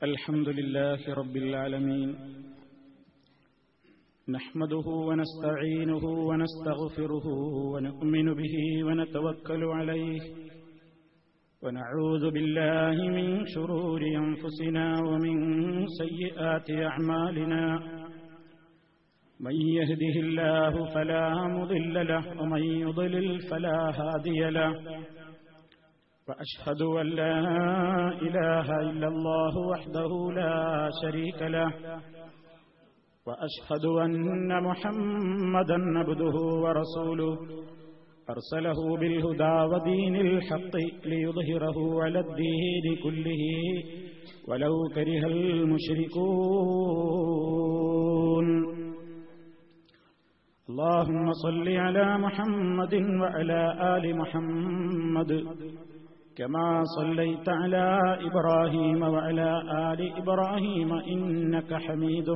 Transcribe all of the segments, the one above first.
الحمد لله رب العالمين نحمده ونستعينه ونستغفره ونؤمن به ونتوكل عليه ونعوذ بالله من شرور أنفسنا ومن سيئات أعمالنا من يهده الله فلا مضل له ومن يضلل فلا هادي له وأشهد أن لا إله إلا الله وحده لا شريك له وأشهد أن محمدا عبده ورسوله أرسله بالهدى ودين الحق ليظهره على الدين كله ولو كره المشركون اللهم صل على محمد وعلى آل محمد كما صليت على إبراهيم وعلى آل إبراهيم إنك حميد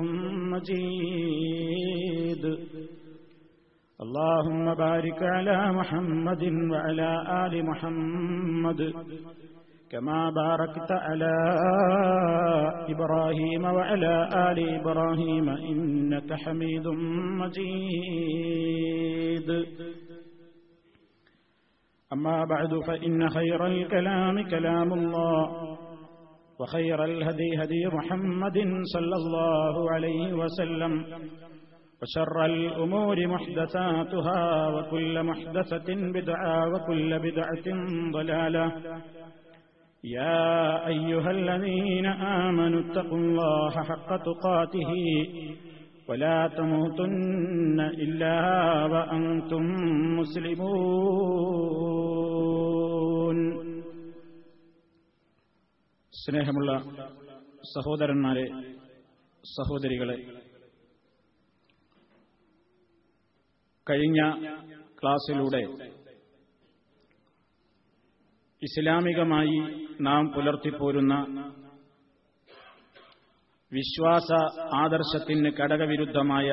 مجيد اللهم بارك على محمد وعلى آل محمد كما باركت على إبراهيم وعلى آل إبراهيم إنك حميد مجيد أما بعد فإن خير الكلام كلام الله وخير الهدي هدي محمد صلى الله عليه وسلم وشر الأمور محدثاتها وكل محدثة بدعة وكل بدعة ضلالة يا أيها الذين آمنوا اتقوا الله حق تقاته ولا تموتن إلا وأنتم مسلمون സ്നേഹമുള്ള സഹോദരന്മാരെ സഹോദരികളെ കഴിഞ്ഞ ക്ലാസ്സിലൂടെ ഇസ്ലാമികമായി നാം പുലർത്തിപ്പോരുന്ന വിശ്വാസ ആദർശത്തിന് ഘടകവിരുദ്ധമായ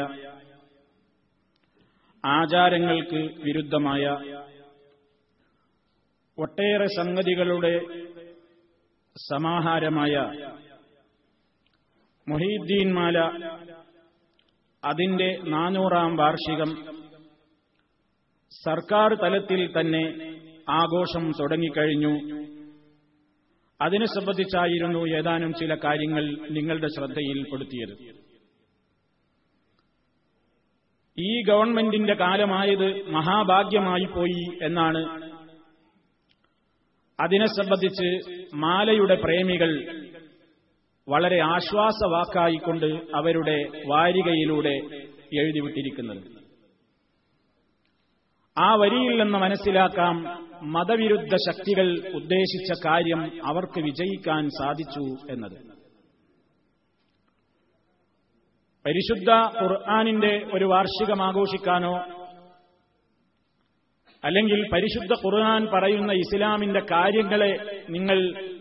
ആചാരങ്ങൾക്ക് വിരുദ്ധമായ ഒട്ടേറെ സംഗതികളുടെ സമാഹാരമായ മൊഹീദ്ദീൻ മാല അതിന്റെ നാനൂറാം വാർഷികം സർക്കാർ തലത്തിൽ തന്നെ ആഘോഷം തുടങ്ങിക്കഴിഞ്ഞു അതിനെ സംബന്ധിച്ചായിരുന്നു ഏതാനും ചില കാര്യങ്ങൾ നിങ്ങളുടെ ശ്രദ്ധയിൽപ്പെടുത്തിയത് ഈ ഗവൺമെന്റിന്റെ കാലമായത് മഹാഭാഗ്യമായി പോയി എന്നാണ് അതിനെ സംബന്ധിച്ച് മാലയുടെ പ്രേമികൾ വളരെ ആശ്വാസവാക്കായിക്കൊണ്ട് അവരുടെ വാരികയിലൂടെ എഴുതിവിട്ടിരിക്കുന്നത് ആ വരിയിൽ നിന്ന് മനസ്സിലാക്കാം മതവിരുദ്ധ ശക്തികൾ ഉദ്ദേശിച്ച കാര്യം അവർക്ക് വിജയിക്കാൻ സാധിച്ചു എന്നത് പരിശുദ്ധ ഖുർആാനിന്റെ ഒരു വാർഷികം ആഘോഷിക്കാനോ അല്ലെങ്കിൽ പരിശുദ്ധ ഖുർആൻ പറയുന്ന ഇസ്ലാമിന്റെ കാര്യങ്ങളെ നിങ്ങൾ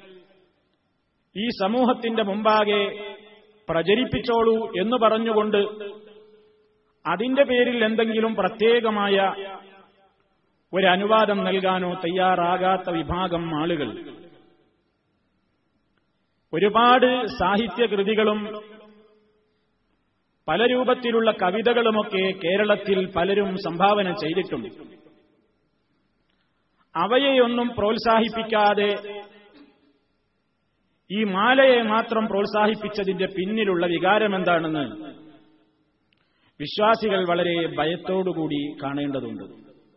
ഈ സമൂഹത്തിന്റെ മുമ്പാകെ പ്രചരിപ്പിച്ചോളൂ എന്ന് പറഞ്ഞുകൊണ്ട് അതിന്റെ പേരിൽ എന്തെങ്കിലും പ്രത്യേകമായ ഒരു അനുവാദം നൽകാനോ തയ്യാറാകാത്ത വിഭാഗം ആളുകൾ ഒരുപാട് സാഹിത്യകൃതികളും പല രൂപത്തിലുള്ള കവിതകളുമൊക്കെ കേരളത്തിൽ പലരും സംഭാവന ചെയ്തിട്ടുണ്ട് അവയെയൊന്നും പ്രോത്സാഹിപ്പിക്കാതെ ഈ മാലയെ മാത്രം പ്രോത്സാഹിപ്പിച്ചതിന്റെ പിന്നിലുള്ള വികാരമെന്താണെന്ന് വിശ്വാസികൾ വളരെ ഭയത്തോടുകൂടി കാണേണ്ടതുണ്ട്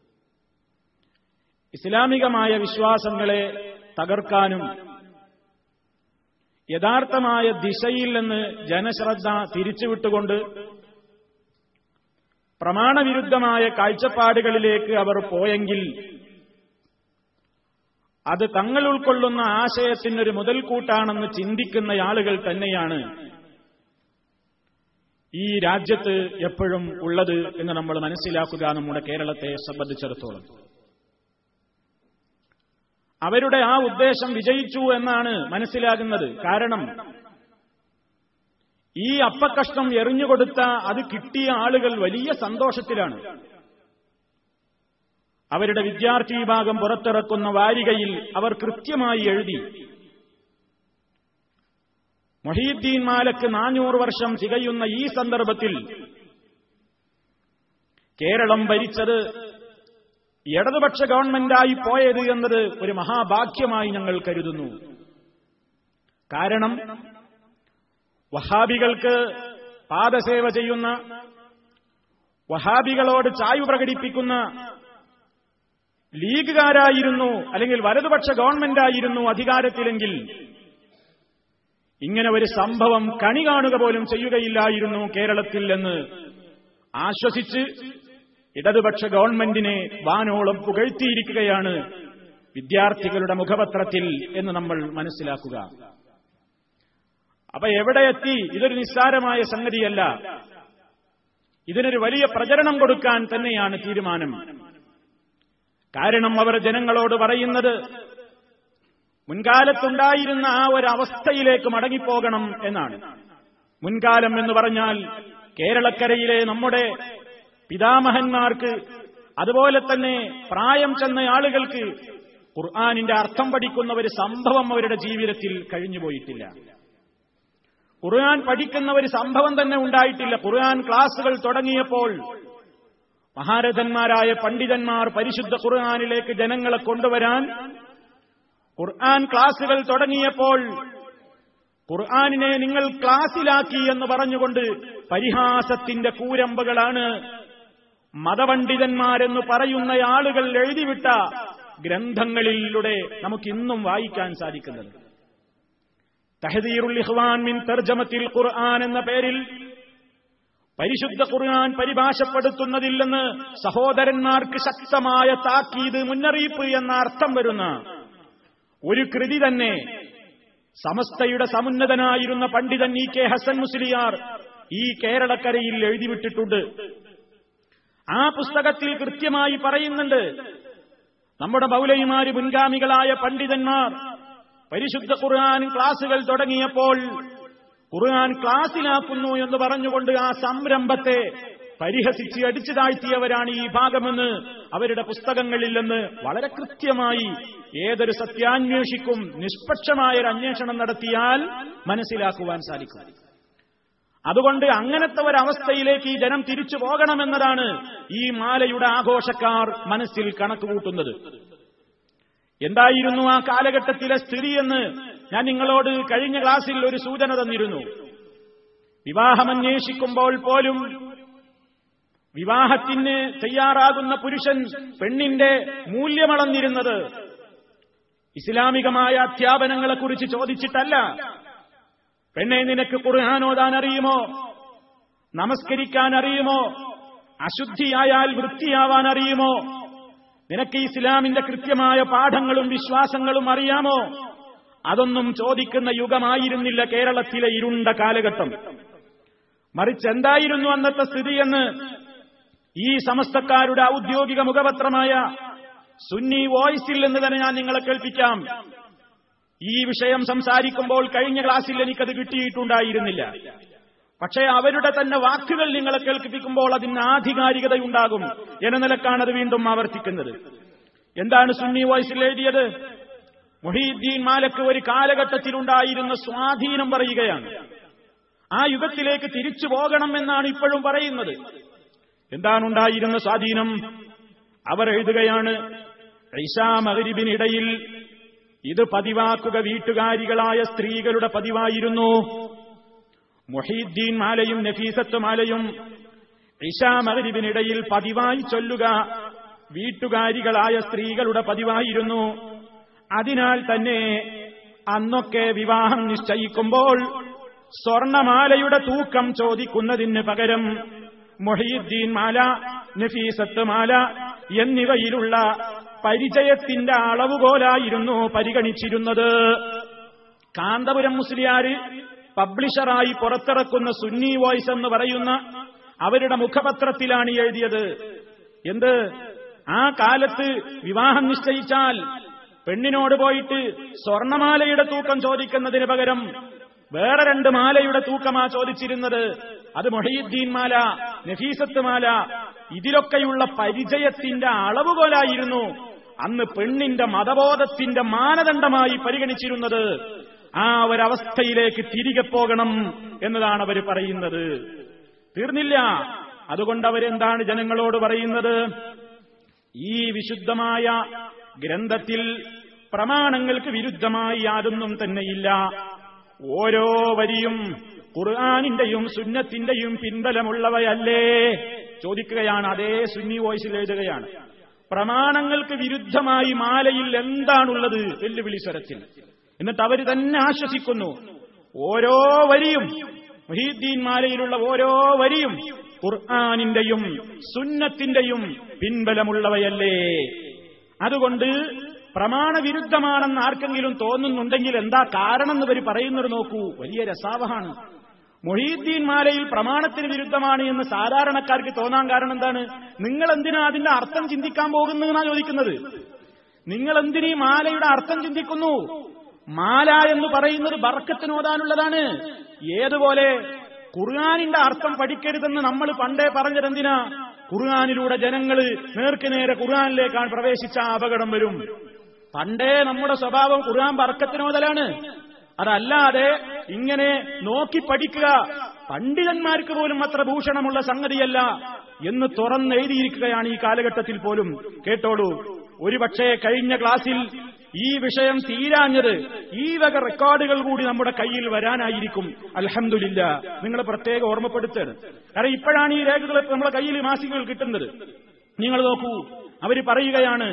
ഇസ്ലാമികമായ വിശ്വാസങ്ങളെ തകർക്കാനും യഥാർത്ഥമായ ദിശയിൽ നിന്ന് ജനശ്രദ്ധ തിരിച്ചുവിട്ടുകൊണ്ട് പ്രമാണവിരുദ്ധമായ കാഴ്ചപ്പാടുകളിലേക്ക് അവർ പോയെങ്കിൽ അത് തങ്ങൾ ഉൾക്കൊള്ളുന്ന ആശയത്തിനൊരു മുതൽക്കൂട്ടാണെന്ന് ചിന്തിക്കുന്ന ആളുകൾ തന്നെയാണ് ഈ രാജ്യത്ത് എപ്പോഴും ഉള്ളത് എന്ന് നമ്മൾ മനസ്സിലാക്കുക നമ്മുടെ കേരളത്തെ സംബന്ധിച്ചിടത്തോളം അവരുടെ ആ ഉദ്ദേശം വിജയിച്ചു എന്നാണ് മനസ്സിലാകുന്നത് കാരണം ഈ അപ്പക്കഷ്ണം എറിഞ്ഞുകൊടുത്ത അത് കിട്ടിയ ആളുകൾ വലിയ സന്തോഷത്തിലാണ് അവരുടെ വിദ്യാർത്ഥി വിഭാഗം പുറത്തിറക്കുന്ന വാരികയിൽ അവർ കൃത്യമായി എഴുതി മൊഹീദ്ദീൻ മാലക്ക് നാനൂറ് വർഷം തികയുന്ന ഈ സന്ദർഭത്തിൽ കേരളം ഭരിച്ചത് ഇടതുപക്ഷ ഗവൺമെന്റായി പോയത് എന്നത് ഒരു മഹാഭാഗ്യമായി ഞങ്ങൾ കരുതുന്നു കാരണം വഹാബികൾക്ക് പാദസേവ ചെയ്യുന്ന വഹാബികളോട് ചായ്വ് പ്രകടിപ്പിക്കുന്ന ലീഗുകാരായിരുന്നു അല്ലെങ്കിൽ വലതുപക്ഷ ഗവൺമെന്റായിരുന്നു അധികാരത്തിലെങ്കിൽ ഇങ്ങനെ ഒരു സംഭവം കണി കാണുക പോലും ചെയ്യുകയില്ലായിരുന്നു കേരളത്തിൽ എന്ന് ആശ്വസിച്ച് ഇടതുപക്ഷ ഗവൺമെന്റിനെ വാനോളം പുകഴ്ത്തിയിരിക്കുകയാണ് വിദ്യാർത്ഥികളുടെ മുഖപത്രത്തിൽ എന്ന് നമ്മൾ മനസ്സിലാക്കുക അപ്പൊ എവിടെ എത്തി ഇതൊരു നിസ്സാരമായ സംഗതിയല്ല ഇതിനൊരു വലിയ പ്രചരണം കൊടുക്കാൻ തന്നെയാണ് തീരുമാനം കാരണം അവർ ജനങ്ങളോട് പറയുന്നത് മുൻകാലത്തുണ്ടായിരുന്ന ആ ഒരു അവസ്ഥയിലേക്ക് മടങ്ങിപ്പോകണം എന്നാണ് മുൻകാലം എന്ന് പറഞ്ഞാൽ കേരളക്കരയിലെ നമ്മുടെ പിതാമഹന്മാർക്ക് അതുപോലെ തന്നെ പ്രായം ചെന്ന ആളുകൾക്ക് ഖുർആാനിന്റെ അർത്ഥം പഠിക്കുന്ന ഒരു സംഭവം അവരുടെ ജീവിതത്തിൽ കഴിഞ്ഞുപോയിട്ടില്ല ഖുർആൻ പഠിക്കുന്ന ഒരു സംഭവം തന്നെ ഉണ്ടായിട്ടില്ല ഖുർആൻ ക്ലാസുകൾ തുടങ്ങിയപ്പോൾ മഹാരഥന്മാരായ പണ്ഡിതന്മാർ പരിശുദ്ധ ഖുർആാനിലേക്ക് ജനങ്ങളെ കൊണ്ടുവരാൻ ഖുർആൻ ക്ലാസുകൾ തുടങ്ങിയപ്പോൾ ഖുർആാനിനെ നിങ്ങൾ ക്ലാസ്സിലാക്കി എന്ന് പറഞ്ഞുകൊണ്ട് പരിഹാസത്തിന്റെ കൂരമ്പകളാണ് മതപണ്ഡിതന്മാരെന്ന് പറയുന്ന ആളുകൾ എഴുതിവിട്ട ഗ്രന്ഥങ്ങളിലൂടെ നമുക്കിന്നും വായിക്കാൻ സാധിക്കുന്നത് തഹദീറുൽ ഇഖ്വാൻ മിൻ തർജമത്തിൽ ഖുർആൻ എന്ന പേരിൽ പരിശുദ്ധ ഖുർആൻ പരിഭാഷപ്പെടുത്തുന്നതില്ലെന്ന് സഹോദരന്മാർക്ക് ശക്തമായ താക്കീത് മുന്നറിയിപ്പ് എന്ന അർത്ഥം വരുന്ന ഒരു കൃതി തന്നെ സമസ്തയുടെ സമുന്നതനായിരുന്ന പണ്ഡിതൻ ഇ കെ ഹസൻ മുസ്ലിയാർ ഈ കേരളക്കരയിൽ എഴുതിവിട്ടിട്ടുണ്ട് ആ പുസ്തകത്തിൽ കൃത്യമായി പറയുന്നുണ്ട് നമ്മുടെ മൗലൈമാര് മുൻഗാമികളായ പണ്ഡിതന്മാർ പരിശുദ്ധ ഖുർആൻ ക്ലാസുകൾ തുടങ്ങിയപ്പോൾ ഖുർആൻ ക്ലാസ്സിലാക്കുന്നു എന്ന് പറഞ്ഞുകൊണ്ട് ആ സംരംഭത്തെ പരിഹസിച്ച് അടിച്ചു താഴ്ത്തിയവരാണ് ഈ ഭാഗമെന്ന് അവരുടെ പുസ്തകങ്ങളിൽ നിന്ന് വളരെ കൃത്യമായി ഏതൊരു സത്യാന്വേഷിക്കും നിഷ്പക്ഷമായ ഒരു അന്വേഷണം നടത്തിയാൽ മനസ്സിലാക്കുവാൻ സാധിക്കും അതുകൊണ്ട് അങ്ങനത്തെ ഒരവസ്ഥയിലേക്ക് ഈ ജനം തിരിച്ചു പോകണമെന്നതാണ് ഈ മാലയുടെ ആഘോഷക്കാർ മനസ്സിൽ കണക്കുകൂട്ടുന്നത് എന്തായിരുന്നു ആ കാലഘട്ടത്തിലെ സ്ഥിതിയെന്ന് ഞാൻ നിങ്ങളോട് കഴിഞ്ഞ ക്ലാസ്സിൽ ഒരു സൂചന തന്നിരുന്നു വിവാഹമന്വേഷിക്കുമ്പോൾ പോലും വിവാഹത്തിന് തയ്യാറാകുന്ന പുരുഷൻ പെണ്ണിന്റെ മൂല്യമളന്നിരുന്നത് ഇസ്ലാമികമായ അധ്യാപനങ്ങളെക്കുറിച്ച് ചോദിച്ചിട്ടല്ല പെണ്ണെ നിനക്ക് ഖുർആൻ ഓതാൻ അറിയുമോ നമസ്കരിക്കാൻ അറിയുമോ അശുദ്ധിയായാൽ വൃത്തിയാവാൻ അറിയുമോ നിനക്ക് ഇസ്ലാമിന്റെ കൃത്യമായ പാഠങ്ങളും വിശ്വാസങ്ങളും അറിയാമോ അതൊന്നും ചോദിക്കുന്ന യുഗമായിരുന്നില്ല കേരളത്തിലെ ഇരുണ്ട കാലഘട്ടം മറിച്ച് എന്തായിരുന്നു അന്നത്തെ സ്ഥിതിയെന്ന് ഈ സമസ്തക്കാരുടെ ഔദ്യോഗിക മുഖപത്രമായ സുന്നി വോയിസിൽ എന്ന് തന്നെ ഞാൻ നിങ്ങളെ കേൾപ്പിക്കാം ഈ വിഷയം സംസാരിക്കുമ്പോൾ കഴിഞ്ഞ ക്ലാസ്സിൽ എനിക്കത് കിട്ടിയിട്ടുണ്ടായിരുന്നില്ല പക്ഷേ അവരുടെ തന്നെ വാക്കുകൾ നിങ്ങളെ കേൾപ്പിക്കുമ്പോൾ അതിന് ആധികാരികതയുണ്ടാകും എന്ന നിലക്കാണ് അത് വീണ്ടും ആവർത്തിക്കുന്നത് എന്താണ് സുന്നി വോയിസിൽ എഴുതിയത് മൊഹീദ്ദീൻ മാലക്ക് ഒരു കാലഘട്ടത്തിലുണ്ടായിരുന്ന സ്വാധീനം പറയുകയാണ് ആ യുഗത്തിലേക്ക് തിരിച്ചു പോകണം എന്നാണ് ഇപ്പോഴും പറയുന്നത് എന്താണുണ്ടായിരുന്ന സ്വാധീനം അവർ എഴുതുകയാണ് ഐഷാ മകരിബിനിടയിൽ ഇത് പതിവാക്കുക വീട്ടുകാരികളായ സ്ത്രീകളുടെ പതിവായിരുന്നു മൊഹീദ്ദീൻ മാലയും നഫീസത്ത് മാലയും ഇഷാ മകരിബിനിടയിൽ പതിവായി ചൊല്ലുക വീട്ടുകാരികളായ സ്ത്രീകളുടെ പതിവായിരുന്നു അതിനാൽ തന്നെ അന്നൊക്കെ വിവാഹം നിശ്ചയിക്കുമ്പോൾ സ്വർണമാലയുടെ തൂക്കം ചോദിക്കുന്നതിന് പകരം മൊഹീദ്ദീൻ മാല നഫീസത്ത് മാല എന്നിവയിലുള്ള പരിചയത്തിന്റെ അളവുകോലായിരുന്നു പരിഗണിച്ചിരുന്നത് കാന്തപുരം മുസ്ലിയാര് പബ്ലിഷറായി പുറത്തിറക്കുന്ന സുന്നി വോയ്സ് എന്ന് പറയുന്ന അവരുടെ മുഖപത്രത്തിലാണ് എഴുതിയത് എന്ത് ആ കാലത്ത് വിവാഹം നിശ്ചയിച്ചാൽ പെണ്ണിനോട് പോയിട്ട് സ്വർണമാലയുടെ തൂക്കം ചോദിക്കുന്നതിന് പകരം വേറെ രണ്ട് മാലയുടെ തൂക്കമാ ചോദിച്ചിരുന്നത് അത് മൊഹീദ്ദീൻ മാല നഫീസത്ത് മാല ഇതിലൊക്കെയുള്ള പരിചയത്തിന്റെ അളവുകോലായിരുന്നു അന്ന് പെണ്ണിന്റെ മതബോധത്തിന്റെ മാനദണ്ഡമായി പരിഗണിച്ചിരുന്നത് ആ ഒരവസ്ഥയിലേക്ക് തിരികെ പോകണം എന്നതാണ് അവർ പറയുന്നത് തീർന്നില്ല അതുകൊണ്ട് അവരെന്താണ് ജനങ്ങളോട് പറയുന്നത് ഈ വിശുദ്ധമായ ഗ്രന്ഥത്തിൽ പ്രമാണങ്ങൾക്ക് വിരുദ്ധമായി യാതൊന്നും തന്നെയില്ല ഓരോ വരിയും ഖുർആാനിന്റെയും സുന്നത്തിന്റെയും പിൻബലമുള്ളവയല്ലേ ചോദിക്കുകയാണ് അതേ സുന്നി വോയിസിൽ എഴുതുകയാണ് പ്രമാണങ്ങൾക്ക് വിരുദ്ധമായി മാലയിൽ എന്താണുള്ളത് വെല്ലുവിളി സ്വരത്തിൽ എന്നിട്ട് അവർ തന്നെ ആശ്വസിക്കുന്നു ഓരോ വരിയും മൊഹീദ്ദീൻ മാലയിലുള്ള ഓരോ വരിയും ഖുർആാനിന്റെയും സുന്നത്തിന്റെയും പിൻബലമുള്ളവയല്ലേ അതുകൊണ്ട് പ്രമാണവിരുദ്ധമാണെന്ന് ആർക്കെങ്കിലും തോന്നുന്നുണ്ടെങ്കിൽ എന്താ കാരണം എന്ന് ഇവർ പറയുന്നത് നോക്കൂ വലിയ രസാവഹാണ് മൊഹീദ്ദീൻ മാലയിൽ പ്രമാണത്തിന് വിരുദ്ധമാണ് എന്ന് സാധാരണക്കാർക്ക് തോന്നാൻ കാരണം എന്താണ് നിങ്ങൾ എന്തിനാ അതിന്റെ അർത്ഥം ചിന്തിക്കാൻ പോകുന്നതെന്നാ ചോദിക്കുന്നത് നിങ്ങൾ എന്തിനീ മാലയുടെ അർത്ഥം ചിന്തിക്കുന്നു മാല എന്ന് പറയുന്നത് ബർക്കത്തിനോതാനുള്ളതാണ് ഏതുപോലെ ഖുർആാനിന്റെ അർത്ഥം പഠിക്കരുതെന്ന് നമ്മൾ പണ്ടേ പറഞ്ഞതെന്തിനാ ഖുർആാനിലൂടെ ജനങ്ങൾ നേർക്ക് നേരെ ഖുർആാനിലേക്കാണ് പ്രവേശിച്ച അപകടം വരും പണ്ടേ നമ്മുടെ സ്വഭാവം ഖുർആൻ ബർക്കത്തിനോതലാണ് അതല്ലാതെ ഇങ്ങനെ നോക്കി പഠിക്കുക പണ്ഡിതന്മാർക്ക് പോലും അത്ര ഭൂഷണമുള്ള സംഗതിയല്ല എന്ന് തുറന്നെഴുതിയിരിക്കുകയാണ് ഈ കാലഘട്ടത്തിൽ പോലും കേട്ടോളൂ ഒരുപക്ഷെ കഴിഞ്ഞ ക്ലാസ്സിൽ ഈ വിഷയം തീരാഞ്ഞത് ഈ വക റെക്കോർഡുകൾ കൂടി നമ്മുടെ കയ്യിൽ വരാനായിരിക്കും അലഹമില്ല നിങ്ങൾ പ്രത്യേകം ഓർമ്മപ്പെടുത്തുകയാണ് കാരണം ഇപ്പോഴാണ് ഈ രേഖകൾ നമ്മുടെ കയ്യിൽ മാസികകൾ കിട്ടുന്നത് നിങ്ങൾ നോക്കൂ അവർ പറയുകയാണ്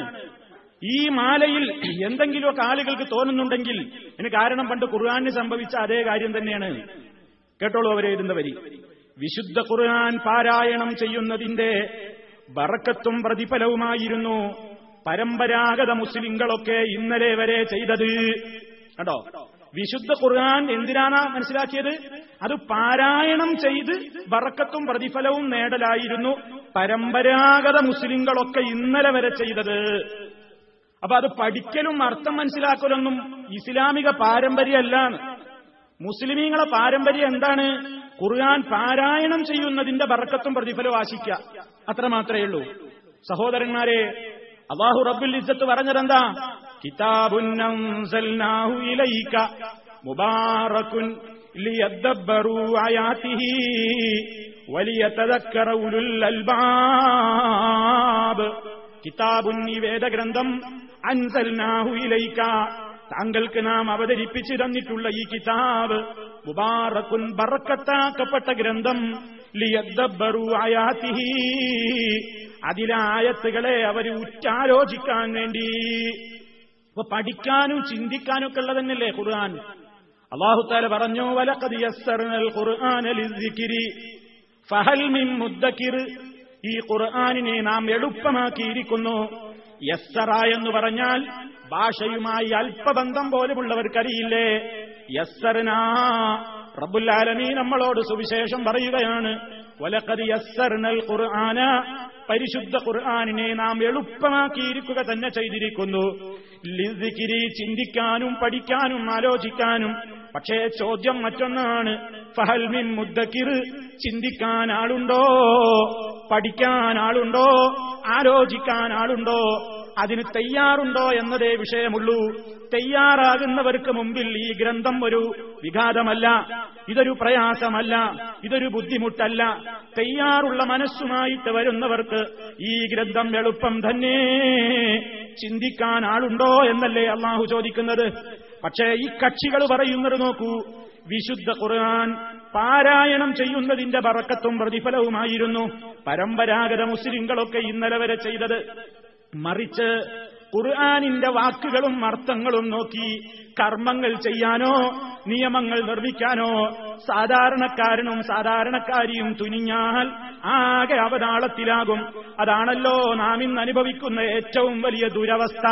ഈ മാലയിൽ എന്തെങ്കിലുമൊക്കെ ആളുകൾക്ക് തോന്നുന്നുണ്ടെങ്കിൽ ഇതിന് കാരണം പണ്ട് ഖുർആാനിന് സംഭവിച്ച അതേ കാര്യം തന്നെയാണ് കേട്ടോളൂ അവരെ എഴുതുന്ന വരി വിശുദ്ധ ഖുർആൻ പാരായണം ചെയ്യുന്നതിന്റെ ബറക്കത്തും പ്രതിഫലവുമായിരുന്നു പരമ്പരാഗത മുസ്ലിങ്ങളൊക്കെ ഇന്നലെ വരെ ചെയ്തത് കണ്ടോ വിശുദ്ധ ഖുർആൻ എന്തിനാണ് മനസ്സിലാക്കിയത് അത് പാരായണം ചെയ്ത് ബറക്കത്തും പ്രതിഫലവും നേടലായിരുന്നു പരമ്പരാഗത മുസ്ലിങ്ങളൊക്കെ ഇന്നലെ വരെ ചെയ്തത് അപ്പൊ അത് പഠിക്കലും അർത്ഥം മനസ്സിലാക്കലൊന്നും ഇസ്ലാമിക പാരമ്പര്യമല്ല മുസ്ലിമീങ്ങളെ പാരമ്പര്യം എന്താണ് ഖുർആൻ പാരായണം ചെയ്യുന്നതിന്റെ ബറക്കത്തും പ്രതിഫലവും ആശിക്കുക അത്ര മാത്രമേ ഉള്ളൂ സഹോദരന്മാരെ അള്ളാഹു റബ്ബുൽ ഇസ്സത്ത് പറഞ്ഞതെന്താ കിതാബുൻ അൻസൽനാഹു ഇലൈക മുബാറകുൻ ലിയദ്ദബ്ബറു ആയാതിഹി വലിയതദക്കറ ഉലുൽ അൽബാബ് കിതാബുൻ ഈ വേദഗ്രന്ഥം അൻസൽനാഹു ഇലൈക താങ്കൾക്ക് നാം അവതരിപ്പിച്ചു തന്നിട്ടുള്ള ഈ കിതാബ് മുബാറക്കുൻ ബറക്കത്താക്കപ്പെട്ട ഗ്രന്ഥം ലിയദ്ദബ്ബറു ആയാതിഹി അതിലെ ആയത്തുകളെ അവർ ഉറ്റാലോചിക്കാൻ വേണ്ടി അപ്പൊ പഠിക്കാനും ചിന്തിക്കാനും ഒക്കെ ഉള്ളത് തന്നെയല്ലേ ഖുർആൻ അള്ളാഹുത്താല പറഞ്ഞു വലഖദ് യസ്സർനൽ ഖുർആന ലിദ്ദിക്രി ഫഹൽ മിൻ മുദ്ദക്കിർ ഈ ഖുർആനിനെ നാം എളുപ്പമാക്കിയിരിക്കുന്നു യസ്സറ എന്ന് പറഞ്ഞാൽ ഭാഷയുമായി അല്പബന്ധം പോലുമുള്ളവർക്കറിയില്ലേ യസ്സറിനാ റബ്ബുല്ലാലമീ നമ്മളോട് സുവിശേഷം പറയുകയാണ് വലക്കത് യസ്സർനൽ ഖുർആന പരിശുദ്ധ ഖുർആാനിനെ നാം എളുപ്പമാക്കിയിരിക്കുക തന്നെ ചെയ്തിരിക്കുന്നു ലിസിക്കിരി ചിന്തിക്കാനും പഠിക്കാനും ആലോചിക്കാനും പക്ഷേ ചോദ്യം മറ്റൊന്നാണ് ഫഹൽമിൻ മുദ്ദക്കിർ ചിന്തിക്കാൻ ആളുണ്ടോ പഠിക്കാൻ ആളുണ്ടോ ആലോചിക്കാൻ ആളുണ്ടോ അതിന് തയ്യാറുണ്ടോ എന്നതേ വിഷയമുള്ളൂ തയ്യാറാകുന്നവർക്ക് മുമ്പിൽ ഈ ഗ്രന്ഥം ഒരു വിഘാതമല്ല ഇതൊരു പ്രയാസമല്ല ഇതൊരു ബുദ്ധിമുട്ടല്ല തയ്യാറുള്ള മനസ്സുമായിട്ട് വരുന്നവർക്ക് ഈ ഗ്രന്ഥം എളുപ്പം തന്നെ ചിന്തിക്കാൻ ആളുണ്ടോ എന്നല്ലേ അള്ളാഹു ചോദിക്കുന്നത് പക്ഷേ ഈ കക്ഷികൾ പറയുന്നത് നോക്കൂ വിശുദ്ധ ഖുർആൻ പാരായണം ചെയ്യുന്നതിന്റെ ബറക്കത്തും പ്രതിഫലവുമായിരുന്നു പരമ്പരാഗത മുസ്ലിങ്ങളൊക്കെ ഇന്നലെ വരെ ചെയ്തത് മറിച്ച് ഖുർആാനിന്റെ വാക്കുകളും അർത്ഥങ്ങളും നോക്കി കർമ്മങ്ങൾ ചെയ്യാനോ നിയമങ്ങൾ നിർമ്മിക്കാനോ സാധാരണക്കാരനും സാധാരണക്കാരിയും തുനിഞ്ഞാൽ ആകെ അവതാളത്തിലാകും അതാണല്ലോ നാം ഇന്ന് അനുഭവിക്കുന്ന ഏറ്റവും വലിയ ദുരവസ്ഥ